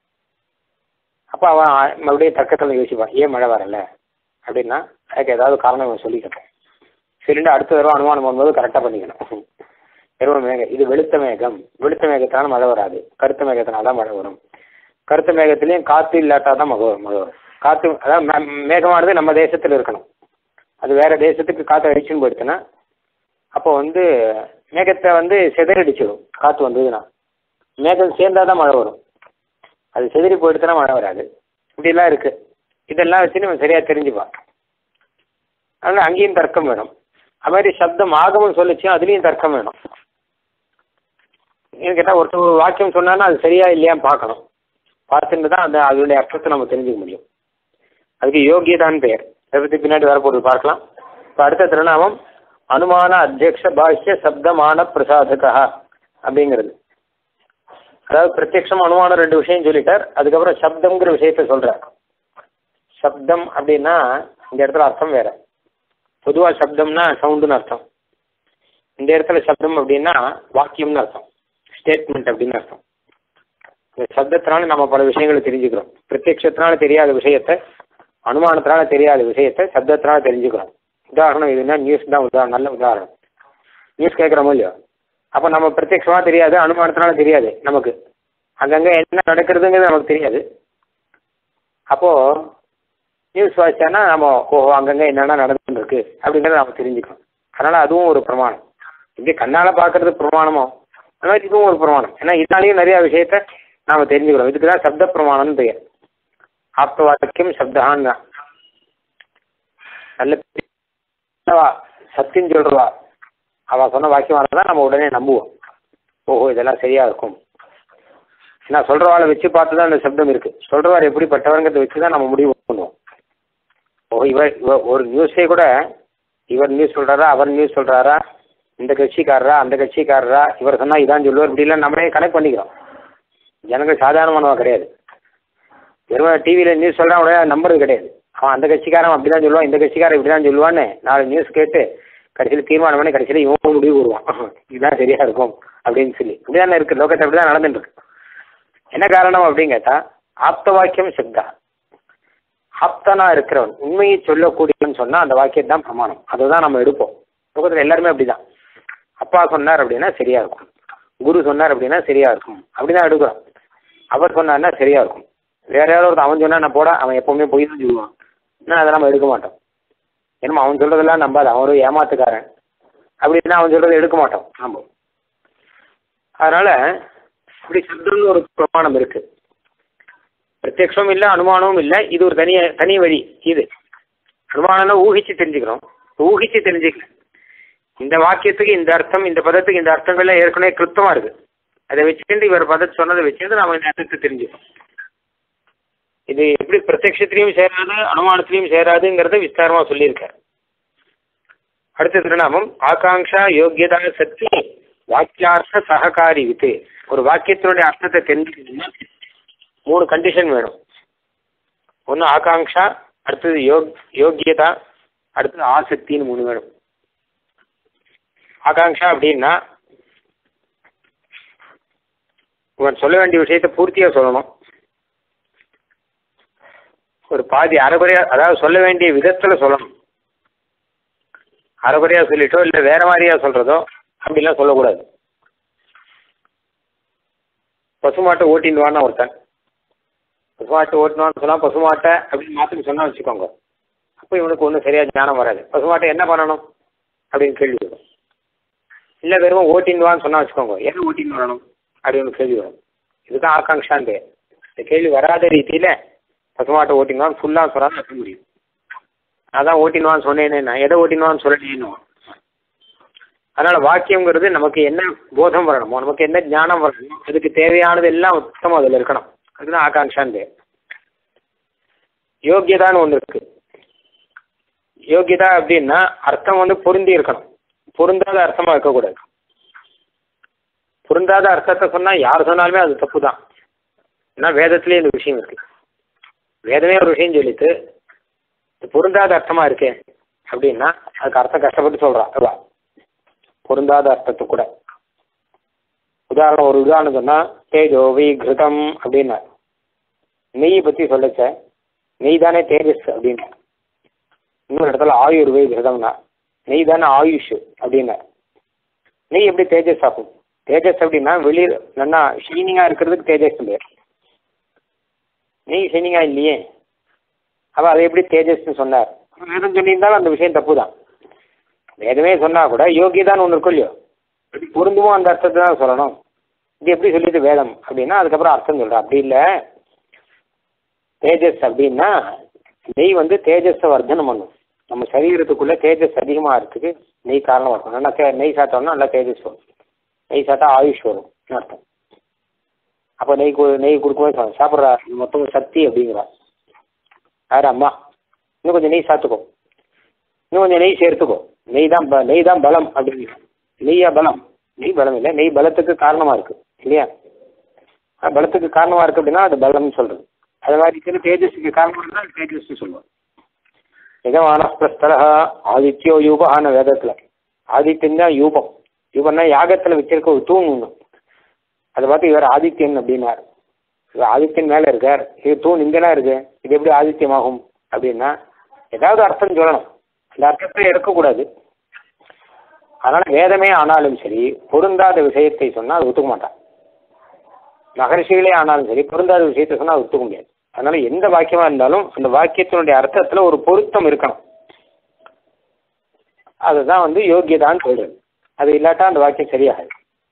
அப்போ அவன் மறுபடியும் தர்க்கத்தில் யோசிப்பான் ஏன் மழை வரல அப்படின்னா அதுக்கு ஏதாவது காரணம் அவன் சொல்லிக்கட்டும் சொல்லிட்டு அடுத்த தடவை அனுமானம் பண்ணும்போது கரெக்டாக பண்ணிக்கணும் வெறும் மேகம் இது வெளுத்த மேகம் வெளுத்த மேகத்தினால மழை வராது கருத்த மேகத்தினால தான் மழை வரும் கருத்த மேகத்திலையும் காற்று இல்லாட்டா தான் மழை வரும் மழை வரும் காற்று அதாவது மே- மேகமானது நம்ம தேசத்தில் இருக்கணும் அது வேற தேசத்துக்கு காற்று அடிச்சுன்னு போயிடுச்சுன்னா அப்போ வந்து மேகத்தை வந்து சிதறடிச்சிடும் காற்று வந்ததுன்னா மேகம் சேர்ந்தா தான் மழை வரும் அது சிதறி போயிடுச்சுன்னா மழை வராது இப்படிலாம் இருக்கு இதெல்லாம் வச்சு நம்ம சரியா தெரிஞ்சுப்பா அதனால அங்கேயும் தர்க்கம் வேணும் அது மாதிரி சப்தம் ஆகமம் சொல்லிச்சு அதுலேயும் தர்க்கம் வேணும் ஏன்னு கேட்டால் ஒருத்தர் ஒரு வாக்கியம் சொன்னான்னா அது சரியா இல்லையான்னு பார்க்கணும் பார்த்துட்டு தான் அந்த அதனுடைய அர்த்தத்தை நம்ம தெரிஞ்சுக்க முடியும் அதுக்கு யோகியதான்னு பெயர் அதை பற்றி பின்னாடி வரப்போகுது பார்க்கலாம் இப்போ அடுத்த திருநாமம் அனுமான அத்தியக்ஷ பாஷ்ய சப்தமான பிரசாதகா அப்படிங்கிறது அதாவது பிரத்யக்ஷம் அனுமானம் ரெண்டு விஷயம் சொல்லிட்டார் அதுக்கப்புறம் சப்தம்ங்கிற விஷயத்த சொல்றார் சப்தம் அப்படின்னா இந்த இடத்துல அர்த்தம் வேற பொதுவாக சப்தம்னா சவுண்டுன்னு அர்த்தம் இந்த இடத்துல சப்தம் அப்படின்னா வாக்கியம்னு அர்த்தம் ஸ்டேட்மெண்ட் அப்படின்னு அர்த்தம் இந்த சப்தத்தினால நம்ம பல விஷயங்களை தெரிஞ்சுக்கிறோம் பிரத்யக்ஷத்தினால தெரியாத விஷயத்தை அனுமானத்தினால தெரியாத விஷயத்தை சப்தத்தினால தெரிஞ்சுக்கிறோம் உதாரணம் இதுன்னா நியூஸ் தான் உதாரணம் நல்ல உதாரணம் நியூஸ் கேட்குறோமோ இல்லையோ அப்போ நம்ம பிரத்யக்ஷமா தெரியாது அனுமானத்தினால தெரியாது நமக்கு அங்கங்கே என்ன நடக்கிறதுங்கிறது நமக்கு தெரியாது அப்போ நியூஸ் வாசிச்சானா நம்ம ஓஹோ அங்கங்கே என்னென்ன நடந்துருக்கு அப்படிங்கிறத நம்ம தெரிஞ்சுக்கணும் அதனால அதுவும் ஒரு பிரமாணம் இப்படி கண்ணால பார்க்கறது பிரமாணமோ அந்த மாதிரி இதுவும் ஒரு பிரமாணம் ஏன்னா இதனாலேயும் நிறைய விஷயத்த நாம தெரிஞ்சுக்கிறோம் இதுக்கு தான் சப்த பிரமாணம்னு பெயர் ஆப்த வாக்கியம் சப்தான்னு தான் நல்ல பெரியவா, சத்தியம் சொல்றவா அவ சொன்ன வாக்கியமாக தான் நம்ம உடனே நம்புவோம் ஓஹோ இதெல்லாம் சரியா இருக்கும் ஏன்னா சொல்றவாளை வச்சு பார்த்து தான் அந்த சப்தம் இருக்கு சொல்றவார் எப்படிப்பட்டவங்கிறத வச்சு தான் நம்ம முடிவு பண்ணுவோம் ஓ இவர் இவர் ஒரு நியூஸே கூட இவர் நியூஸ் சொல்றாரா அவர் நியூஸ் சொல்றாரா இந்த கட்சிக்காரரா அந்த கட்சிக்காரரா இவர் சொன்னா இதான் சொல்லுவார் இப்படிலாம் நம்மளே கனெக்ட் பண்ணிக்கிறோம் ஜனங்கள் சாதாரணமானவா கிடையாது வெறும் டிவியில் நியூஸ் சொல்கிறான் உடனே நம்புறது கிடையாது அவன் அந்த கட்சிக்காரன் அப்படி தான் சொல்லுவான் இந்த கட்சிக்காரன் இப்படி தான் சொல்லுவான்னு நாலு நியூஸ் கேட்டு கடைசியில் தீர்மானம் பண்ணி கடைசியில் இவன் முடிவு வருவான் இதுதான் சரியா இருக்கும் அப்படின்னு சொல்லி இப்படிதானே இருக்கு லோகத்தை அப்படி தான் நடந்துட்டு இருக்கு என்ன காரணம் அப்படின்னு கேட்டா ஆப்த வாக்கியம் சப்தா ஆப்தனா இருக்கிறவன் உண்மையை சொல்லக்கூடியவன் சொன்னா அந்த வாக்கியம் தான் பிரமாணம் அதுதான் நம்ம எடுப்போம் லோகத்தில் எல்லாருமே அப்படிதான் அப்பா சொன்னார் அப்படின்னா சரியா இருக்கும் குரு சொன்னார் அப்படின்னா சரியா இருக்கும் அப்படிதான் எடுக்கிறோம் அவர் சொன்னார்னா சரியா இருக்கும் வேற யாரோ ஒருத்தன் அவன் சொன்னா நான் போட அவன் எப்பவுமே போய் தான் சொல்லுவான் நான் அதை நம்ம எடுக்க மாட்டோம் ஏன்னா அவன் சொல்றதெல்லாம் நம்பாது அவன் ஒரு ஏமாத்துக்காரன் அப்படின்னா அவன் சொல்றதை எடுக்க மாட்டோம் நாம அதனால இப்படி சப்தம்னு ஒரு பிரமாணம் இருக்கு பிரத்யக்ஷம் இல்லை அனுமானமும் இல்லை இது ஒரு தனி தனி வழி இது அனுமானம்னா ஊகிச்சு தெரிஞ்சுக்கிறோம் ஊகிச்சு தெரிஞ்சுக்கல இந்த வாக்கியத்துக்கு இந்த அர்த்தம் இந்த பதத்துக்கு இந்த அர்த்தங்கள்லாம் ஏற்கனவே கிருத்தமா இருக்கு அதை வச்சுட்டு இவர் பதத்தை சொன்னதை வச்சுட்டு நாம இந்த அர்த்தத்தை தெரிஞ்சுக்கணும் இது எப்படி பிரத்யட்சத்திலையும் சேராது அனுமானத்திலையும் சேராதுங்கிறத விஸ்தாரமா சொல்லியிருக்கார் அடுத்த திருநாமம் ஆகாங்ஷா யோக்கியதா சக்தி வாக்கியார்த்த சககாரி வித்து ஒரு வாக்கியத்தினுடைய அர்த்தத்தை தெரிஞ்சுக்கணும்னா மூணு கண்டிஷன் வேணும் ஒன்று ஆகாங்ஷா அடுத்தது யோக் யோக்கியதா அடுத்தது ஆசக்தின்னு மூணு வேணும் ஆகாங்ஷா அப்படின்னா இவன் சொல்ல வேண்டிய விஷயத்தை பூர்த்தியா சொல்லணும் ஒரு பாதி அரைகுறையா அதாவது சொல்ல வேண்டிய விதத்துல சொல்லணும் அரைகுறையா சொல்லிட்டோ இல்லை வேற மாதிரியா சொல்றதோ அப்படிலாம் சொல்லக்கூடாது பசுமாட்டை ஓட்டின்னு வானா ஒருத்தன் பசுமாட்டு ஓட்டணும்னு சொன்னா பசுமாட்டை அப்படின்னு மாற்றி சொன்னா வச்சுக்கோங்க அப்போ இவனுக்கு ஒன்றும் சரியா ஞானம் வராது பசுமாட்டை என்ன பண்ணணும் அப்படின்னு கேள்வி வரும் இல்லை வெறும் ஓட்டின்னு வான்னு சொன்னா வச்சுக்கோங்க என்ன ஓட்டின்னு வரணும் அப்படின்னு கேள்வி வரும் இதுதான் ஆகாங்ஷான் பேர் இந்த கேள்வி வராத ரீதியில பசுமாட்டை ஓட்டின்னு ஃபுல்லாக சொல்லாமல் வைக்க முடியும் அதான் ஓட்டினுவான்னு சொன்னேனே நான் எதை ஓட்டினுவான்னு சொல்லலேன்னு அதனால வாக்கியங்கிறது நமக்கு என்ன போதம் வரணுமோ நமக்கு என்ன ஞானம் வரணுமோ அதுக்கு தேவையானது எல்லாம் உத்தமம் அதில் இருக்கணும் அதுதான் ஆகாங்ஷான் பேர் யோக்கியதான்னு ஒன்று இருக்கு யோகியதா அப்படின்னா அர்த்தம் வந்து பொருந்தி இருக்கணும் பொருந்தாத அர்த்தமா இருக்கக்கூடாது பொருந்தாத அர்த்தத்தை சொன்னா யார் சொன்னாலுமே அது தப்பு தான் ஏன்னா வேதத்திலேயே இந்த விஷயம் இருக்கு வேதமே ஒரு விஷயம் சொல்லிட்டு இது பொருந்தாத அர்த்தமா இருக்கே அப்படின்னா அதுக்கு அர்த்தம் கஷ்டப்பட்டு சொல்றா அவா பொருந்தாத அர்த்தத்தை கூட உதாரணம் ஒரு உதாரணம் சொன்னா தேஜோவி கிருதம் அப்படின்னா நெய் பத்தி சொல்லச்ச நெய் தானே தேஜஸ் அப்படின்னு இன்னொரு இடத்துல ஆயுர்வே கிருதம்னா நெய் தானே ஆயுஷ் அப்படின்னா நெய் எப்படி தேஜஸ் ஆகும் தேஜஸ் அப்படின்னா வெளியில் நல்லா ஷீனிங்கா இருக்கிறதுக்கு தேஜஸ் பேர் நெய் ஷீனிங்கா இல்லையே அப்ப அதை எப்படி தேஜஸ்னு சொன்னார் வேதம் சொல்லியிருந்தாலும் அந்த விஷயம் தப்பு தான் வேதமே சொன்னா கூட யோகியதான்னு ஒன்று இருக்கும் இல்லையோ எப்படி பொருந்துமோ அந்த அர்த்தத்தை தான் சொல்லணும் இது எப்படி சொல்லிட்டு வேதம் அப்படின்னா அதுக்கப்புறம் அர்த்தம் சொல்கிறேன் அப்படி இல்லை தேஜஸ் அப்படின்னா நெய் வந்து தேஜஸை வர்த்தனம் பண்ணும் நம்ம சரீரத்துக்குள்ள தேஜஸ் அதிகமாக இருக்கிறதுக்கு நெய் காரணமாக இருக்கும் நல்லா தே நெய் சாப்பிட்டோம்னா நல்லா தேஜஸ் வரும் நெய் சாப்பிட்டா ஆயுஷ் வரும் அர்த்தம் அப்போ நெய் கு நெய் கொடுக்கும்போது சொல்ல சாப்பிட்றா இது மொத்தம் சக்தி அப்படிங்கிறா யார் அம்மா இன்னும் கொஞ்சம் நெய் சாப்பிட்டுக்கோ இன்னும் கொஞ்சம் நெய் சேர்த்துக்கோ நெய் தான் ப நெய் தான் பலம் அப்படிங்கிற நெய்யா பலம் நெய் பலம் இல்லை நெய் பலத்துக்கு காரணமாக இருக்கு இல்லையா அஹ் பலத்துக்கு காரணமாக இருக்கு அப்படின்னா அது பலம்னு சொல்றது அது மாதிரி இருக்கிற தேஜஸுக்கு காரணமாக இருந்தால் அது தேஜஸ்னு சொல்லுவோம் யஜமானஸ்தல ஆதித்யோ யூபான வேதத்தில் ஆதித்யன் தான் யூபம் யூபம்னா யாகத்தில் வச்சிருக்க ஒரு தூண் ஒன்று அதை பார்த்து இவர் ஆதித்யன் அப்படின்னார் இவர் ஆதித்யன் மேலே இருக்கார் இது தூண் இங்கெல்லாம் இருக்கு இது எப்படி ஆதித்யமாகும் அப்படின்னா ஏதாவது அர்த்தம் சொல்லணும் அந்த அர்த்தத்தை எடுக்கக்கூடாது அதனால வேதமே ஆனாலும் சரி பொருந்தாத விஷயத்தை சொன்னால் அது ஒத்துக்க மாட்டான் மகரிஷிகளே ஆனாலும் சரி பொருந்தாத விஷயத்தை சொன்னால் அது ஒத்துக்க முடியாது அதனால எந்த வாக்கியமா இருந்தாலும் அந்த வாக்கியத்தினுடைய அர்த்தத்துல ஒரு பொருத்தம் இருக்கணும் அதுதான் வந்து யோகியதான்னு சொல்றது அது இல்லாட்டா அந்த வாக்கியம் சரியாகாது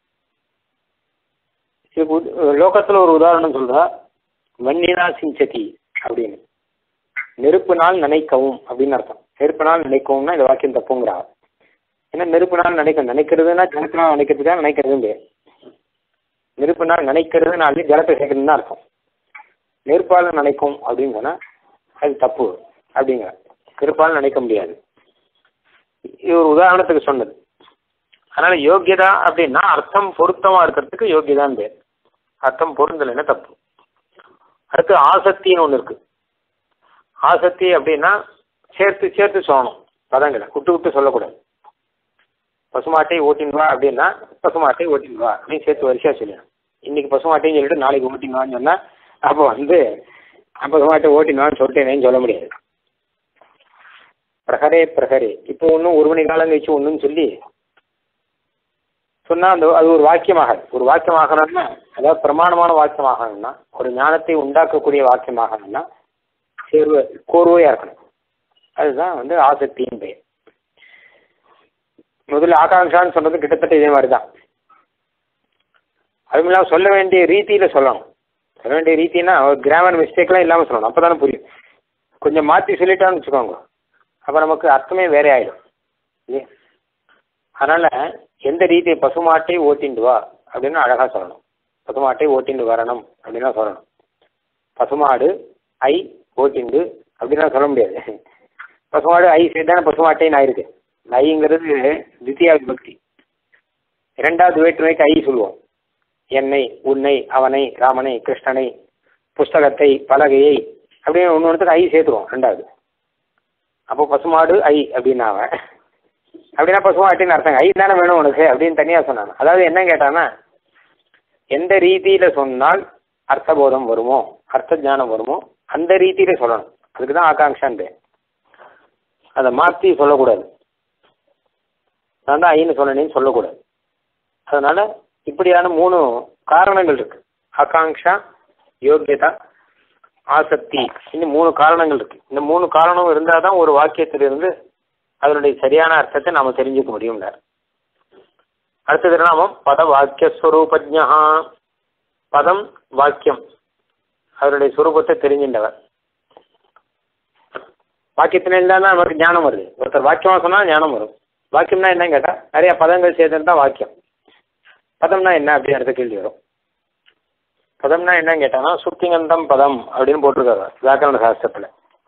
இதுக்கு உத- லோகத்துல ஒரு உதாரணம் சொல்றா வன்னினா சிஞ்சதி அப்படின்னு நெருப்பினால் நினைக்கவும் அப்படின்னு அர்த்தம் நெருப்பினால் நினைக்கவும்னா இந்த வாக்கியம் தப்புங்கிறா ஏன்னா நெருப்பினால் நினைக்க நினைக்கிறதுனா ஜலத்தினால் நினைக்கிறதுக்காக நினைக்கிறதும் பேர் நெருப்பினால் நினைக்கிறதுனாலே ஜலத்தை சேர்க்கறது தான் அர்த்தம் நெருப்பால் நினைக்கும் அப்படின்னு சொன்னா அது தப்பு அப்படிங்கிற நெருப்பால் நினைக்க முடியாது இது ஒரு உதாரணத்துக்கு சொன்னது அதனால யோகியதா அப்படின்னா அர்த்தம் பொருத்தமா இருக்கிறதுக்கு யோகியதான் பேர் அர்த்தம் பொருந்தலைன்னா தப்பு அடுத்து ஆசக்தின்னு ஒன்று இருக்கு ஆசக்தி அப்படின்னா சேர்த்து சேர்த்து சொல்லணும் பதங்களை விட்டு விட்டு சொல்லக்கூடாது பசுமாட்டை ஓட்டின்னு வா அப்படின்னா பசுமாட்டை ஓட்டின்னு வா அப்படின்னு சேர்த்து வரிசையா சொல்லணும் இன்னைக்கு பசுமாட்டையும் சொல்லிட்டு நாளைக்கு ஓட்டின்னு வான்னு சொன்னா அப்போ வந்து நான் பசுமாட்டை ஓட்டின்னு வான்னு சொல்லிட்டேனேன்னு சொல்ல முடியாது பிரகரே பிரகரே இப்போ ஒன்றும் ஒரு மணி காலம் கழிச்சு ஒன்றுன்னு சொல்லி சொன்னா அந்த அது ஒரு வாக்கியமாகாது ஒரு வாக்கியமாகணும்னா அதாவது பிரமாணமான வாக்கியமாகணும்னா ஒரு ஞானத்தை உண்டாக்கக்கூடிய வாக்கியமாகணும்னா சேர்வ கோர்வையா இருக்கணும் அதுதான் வந்து ஆசக்தியின் பெயர் முதல்ல ஆகாங்ஷான்னு சொன்னது கிட்டத்தட்ட இதே மாதிரி தான் அதுவும் இல்லாமல் சொல்ல வேண்டிய ரீதியில சொல்லணும் சொல்ல வேண்டிய ரீதினா கிராமர் மிஸ்டேக்லாம் இல்லாமல் சொல்லணும் அப்போ தானே புரியும் கொஞ்சம் மாற்றி சொல்லிட்டான்னு வச்சுக்கோங்க அப்போ நமக்கு அர்த்தமே வேற ஆயிடும் இல்லையா அதனால எந்த ரீதியை பசுமாட்டை ஓட்டிண்டு வா அப்படின்னு அழகா சொல்லணும் பசுமாட்டை ஓட்டிண்டு வரணும் அப்படின்னா சொல்லணும் பசுமாடு ஐ ஓட்டிண்டு அப்படின்னா சொல்ல முடியாது பசுமாடு ஐ சேர்த்தானே பசுமாட்டைன்னு ஆயிருக்கு ஐங்கிறது தித்தியா விபக்தி இரண்டாவது வேற்றுமைக்கு ஐ சொல்லுவோம் என்னை உன்னை அவனை ராமனை கிருஷ்ணனை புஸ்தகத்தை பலகையை அப்படின்னு ஒன்று ஒன்றுத்துக்கு ஐ சேர்த்துவோம் ரெண்டாவது அப்போ பசுமாடு ஐ அப்படின்னு அவன் அப்படின்னா பசுமாட்டின்னு அர்த்தம் ஐ தானே வேணும் உனக்கு அப்படின்னு தனியாக சொன்னாங்க அதாவது என்ன கேட்டான்னா எந்த ரீதியில சொன்னால் அர்த்தபோதம் வருமோ அர்த்த ஞானம் வருமோ அந்த ரீதியில சொல்லணும் அதுக்கு தான் ஆகாங்ஷான் பேர் அதை மாற்றி சொல்லக்கூடாது நான் தான் ஐன்னு சொன்னேன்னு சொல்லக்கூடாது அதனால இப்படியான மூணு காரணங்கள் இருக்கு ஆகாங்ஷா யோக்கியதா ஆசக்தி இன்னும் மூணு காரணங்கள் இருக்கு இந்த மூணு காரணம் இருந்தால் தான் ஒரு வாக்கியத்திலிருந்து அதனுடைய சரியான அர்த்தத்தை நாம தெரிஞ்சுக்க முடியும்ல அடுத்தது நாமம் பத வாக்கிய ஸ்வரூபஜா பதம் வாக்கியம் அதனுடைய சுரூபத்தை தெரிஞ்சின்றவர் வாக்கியத்தின இருந்தால் தான் நமக்கு ஞானம் வருது ஒருத்தர் வாக்கியமா சொன்னா ஞானம் வரும் வாக்கியம்னா என்னன்னு கேட்டா நிறைய பதங்கள் சேர்ந்தது தான் வாக்கியம் பதம்னா என்ன அப்படி அடுத்த கேள்வி வரும் பதம்னா என்னன்னு கேட்டானா சுத்திகந்தம் பதம் அப்படின்னு போட்டிருக்காரு வியாக்கரண சாஸ்திரத்துல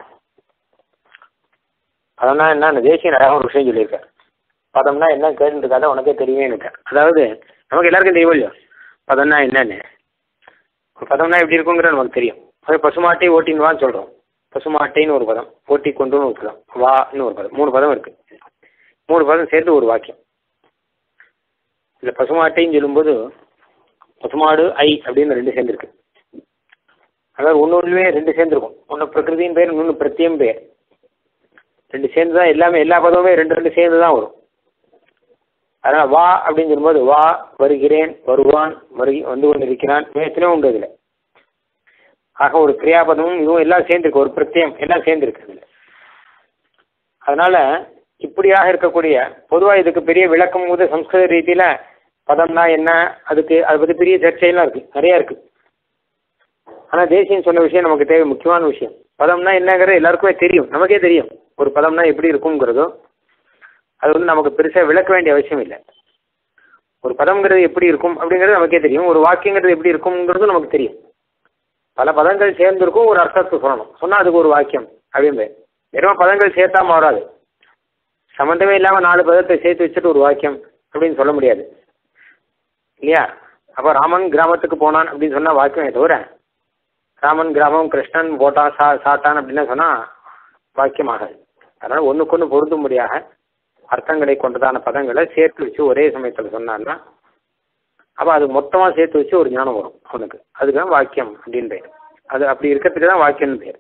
பதம்னா என்ன தேசிய அழகாக ஒரு விஷயம் சொல்லியிருக்காரு பதம்னா என்ன கேட்டுருக்காத உனக்கே தெரியுமே எனக்கு அதாவது நமக்கு எல்லாருக்கும் தெரியும் இல்லையோ பதம்னா என்னன்னு ஒரு பதம்னா எப்படி இருக்குங்கிறது நமக்கு தெரியும் அது பசுமாட்டை ஓட்டின்னு வான்னு சொல்றோம் பசுமாட்டைன்னு ஒரு பதம் ஓட்டி கொண்டுன்னு ஒரு பதம் வான்னு ஒரு பதம் மூணு பதம் இருக்கு மூணு பதம் சேர்த்து ஒரு வாக்கியம் இந்த பசுமாட்டைன்னு சொல்லும்போது பசுமாடு ஐ அப்படின்னு ரெண்டு சேர்ந்துருக்கு அதாவது ஒன்று ஒன்றுமே ரெண்டு சேர்ந்துருக்கும் ஒன்று பிரகிருதியின் பேர் இன்னொன்று பிரத்தியம் பேர் ரெண்டு சேர்ந்து தான் எல்லாமே எல்லா பதமுமே ரெண்டு ரெண்டு சேர்ந்து தான் வரும் அதனால் வா அப்படின்னு சொல்லும்போது வா வருகிறேன் வருவான் வரு வந்து கொண்டு இருக்கிறான் எத்தனையோ உண்டு இதில் ஆக ஒரு கிரியாபதமும் இதுவும் எல்லாம் சேர்ந்துருக்கு ஒரு பிரத்தியம் எல்லாம் சேர்ந்துருக்கு அதில் அதனால இப்படியாக இருக்கக்கூடிய பொதுவாக இதுக்கு பெரிய விளக்கம் போது சம்ஸ்கிருத ரீதியில் பதம்னா என்ன அதுக்கு அதை பற்றி பெரிய சர்ச்சையெல்லாம் இருக்கு நிறையா இருக்கு ஆனால் தேசியம் சொன்ன விஷயம் நமக்கு தேவை முக்கியமான விஷயம் பதம்னா என்னங்கிறது எல்லாருக்குமே தெரியும் நமக்கே தெரியும் ஒரு பதம்னா எப்படி இருக்குங்கிறதோ அது வந்து நமக்கு பெருசாக விளக்க வேண்டிய அவசியம் இல்லை ஒரு பதம்ங்கிறது எப்படி இருக்கும் அப்படிங்கிறது நமக்கே தெரியும் ஒரு வாக்கியங்கிறது எப்படி இருக்குங்கிறது நமக்கு தெரியும் பல பதங்கள் சேர்ந்திருக்கும் ஒரு அர்த்தத்தை சொல்லணும் சொன்னால் அதுக்கு ஒரு வாக்கியம் அப்படின்னு வெறும் பதங்கள் சேர்த்தாம வராது சம்மந்தமே இல்லாமல் நாலு பதத்தை சேர்த்து வச்சுட்டு ஒரு வாக்கியம் அப்படின்னு சொல்ல முடியாது இல்லையா அப்போ ராமன் கிராமத்துக்கு போனான் அப்படின்னு சொன்னால் வாக்கியமே தவிர ராமன் கிராமம் கிருஷ்ணன் போட்டான் சா சாட்டான் அப்படின்னு சொன்னால் வாக்கியமாகாது அதனால் ஒன்றுக்கு ஒன்று பொருந்தும்படியாக அர்த்தங்களை கொண்டதான பதங்களை சேர்த்து வச்சு ஒரே சமயத்தில் சொன்னான்னா அப்போ அது மொத்தமாக சேர்த்து வச்சு ஒரு ஞானம் வரும் அவனுக்கு அதுதான் வாக்கியம் அப்படின்னு பேர் அது அப்படி இருக்கிறதுக்கு தான் வாக்கியம்னு பேர்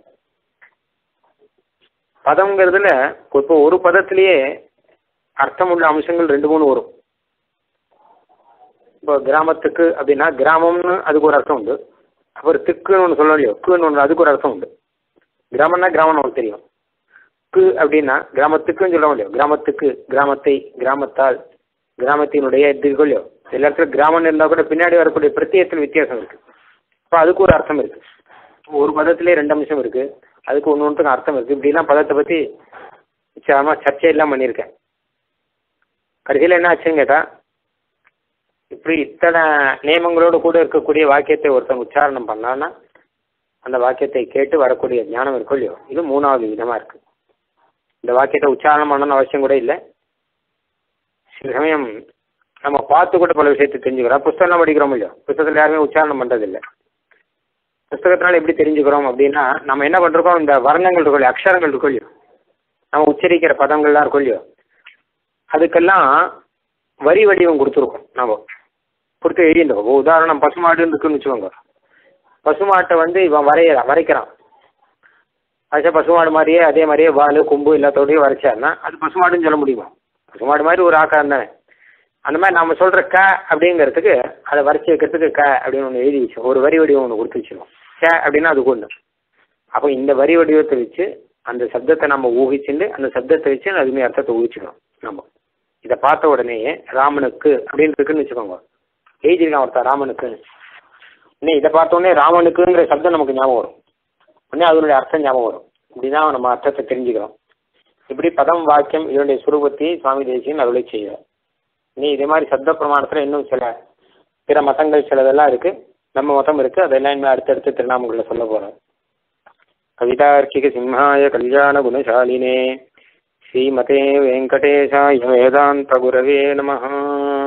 பதம்ங்கிறதுல இப்போ ஒரு பதத்திலேயே அர்த்தம் உள்ள அம்சங்கள் ரெண்டு மூணு வரும் இப்போ கிராமத்துக்கு அப்படின்னா கிராமம்னு அதுக்கு ஒரு அர்த்தம் உண்டு அப்புறம் திக்குன்னு ஒன்று சொல்ல இல்லையோ குன்னு ஒன்று அதுக்கு ஒரு அர்த்தம் உண்டு கிராமம்னா கிராமம் நமக்கு தெரியும் கு அப்படின்னா கிராமத்துக்குன்னு சொல்ல முடியும் கிராமத்துக்கு கிராமத்தை கிராமத்தால் கிராமத்தினுடைய இதுகள் இல்லையோ எல்லா இடத்துல கிராமம்னு இருந்தால் கூட பின்னாடி வரக்கூடிய பிரத்யேகத்தில் வித்தியாசம் இருக்கு அப்போ அதுக்கு ஒரு அர்த்தம் இருக்கு ஒரு பதத்திலே ரெண்டு அம்சம் இருக்கு அதுக்கு ஒன்று ஒன்றுக்கு அர்த்தம் இருக்கு இப்படிலாம் பதத்தை பற்றி நிச்சயமாக சர்ச்சையெல்லாம் பண்ணியிருக்கேன் கடைசியில் என்ன ஆச்சுன்னு கேட்டால் இப்படி இத்தனை நியமங்களோடு கூட இருக்கக்கூடிய வாக்கியத்தை ஒருத்தன் உச்சாரணம் பண்ணான்னா அந்த வாக்கியத்தை கேட்டு வரக்கூடிய ஞானம் இருக்கும் இல்லையோ இது மூணாவது விதமாக இருக்கு இந்த வாக்கியத்தை உச்சாரணம் பண்ணணும்னு அவசியம் கூட இல்லை சில சமயம் நம்ம பார்த்து கூட பல விஷயத்தை தெரிஞ்சுக்கிறோம் புஸ்தகம் படிக்கிறோம் இல்லையோ புத்தகத்தில் யாருமே உச்சாரணம் பண்ணுறதில்லை புஸ்தகத்தினால எப்படி தெரிஞ்சுக்கிறோம் அப்படின்னா நம்ம என்ன பண்ணுறோம் இந்த வர்ணங்கள் இருக்கும் இல்லையோ அக்ஷரங்கள் இருக்கும் இல்லையோ நம்ம உச்சரிக்கிற பதங்கள்லாம் இருக்கும் இல்லையோ அதுக்கெல்லாம் வரி வடிவம் கொடுத்துருக்கோம் நம்ம கொடுத்து எழுதிருந்தோம் உதாரணம் பசுமாடுன்னு இருக்குன்னு வச்சுக்கோங்க பசுமாட்டை வந்து இவன் வரைய வரைக்கிறான் வரைச்சா பசுமாடு மாதிரியே அதே மாதிரியே வால் கொம்பு எல்லாத்தோடையும் வரைச்சாருன்னா அது பசுமாடுன்னு சொல்ல முடியுமா பசுமாடு மாதிரி ஒரு ஆக்காரம் தானே அந்த மாதிரி நம்ம சொல்கிற க அப்படிங்கிறதுக்கு அதை வரைச்சி வைக்கிறதுக்கு க அப்படின்னு ஒன்று எழுதி வச்சோம் ஒரு வரி வடிவம் ஒன்று கொடுத்து வச்சிருவோம் க அப்படின்னா அதுக்கு ஒன்று அப்போ இந்த வரி வடிவத்தை வச்சு அந்த சப்தத்தை நம்ம ஊகிச்சுட்டு அந்த சப்தத்தை வச்சு அதுமே அர்த்தத்தை ஊகிச்சுக்கணும் நம்ம இதை பார்த்த உடனேயே ராமனுக்கு அப்படின்னு இருக்குன்னு வச்சுக்கோங்க எழுதிருக்கான் ஒருத்தன் ராமனுக்கு உடனே இதை பார்த்த உடனே ராமனுக்குங்கிற சப்தம் நமக்கு ஞாபகம் வரும் உடனே அதனுடைய அர்த்தம் ஞாபகம் வரும் இப்படிதான் நம்ம அர்த்தத்தை தெரிஞ்சுக்கிறோம் இப்படி பதம் வாக்கியம் இதனுடைய சுரூபத்தை சுவாமி தேசியன் அருளை செய்கிறார் நீ இதே மாதிரி சப்த பிரமாணத்தில் இன்னும் சில பிற மதங்கள் சிலதெல்லாம் இருக்கு நம்ம மதம் இருக்கு அதெல்லாம் இன்னும் அடுத்தடுத்து திருநாமங்களில் சொல்ல போகிறோம் கவிதார்க்கிக சிம்ஹாய கல்யாண குணசாலினே ஸ்ரீமதே வெங்கடேஷாய வேதாந்த குரவே நமஹ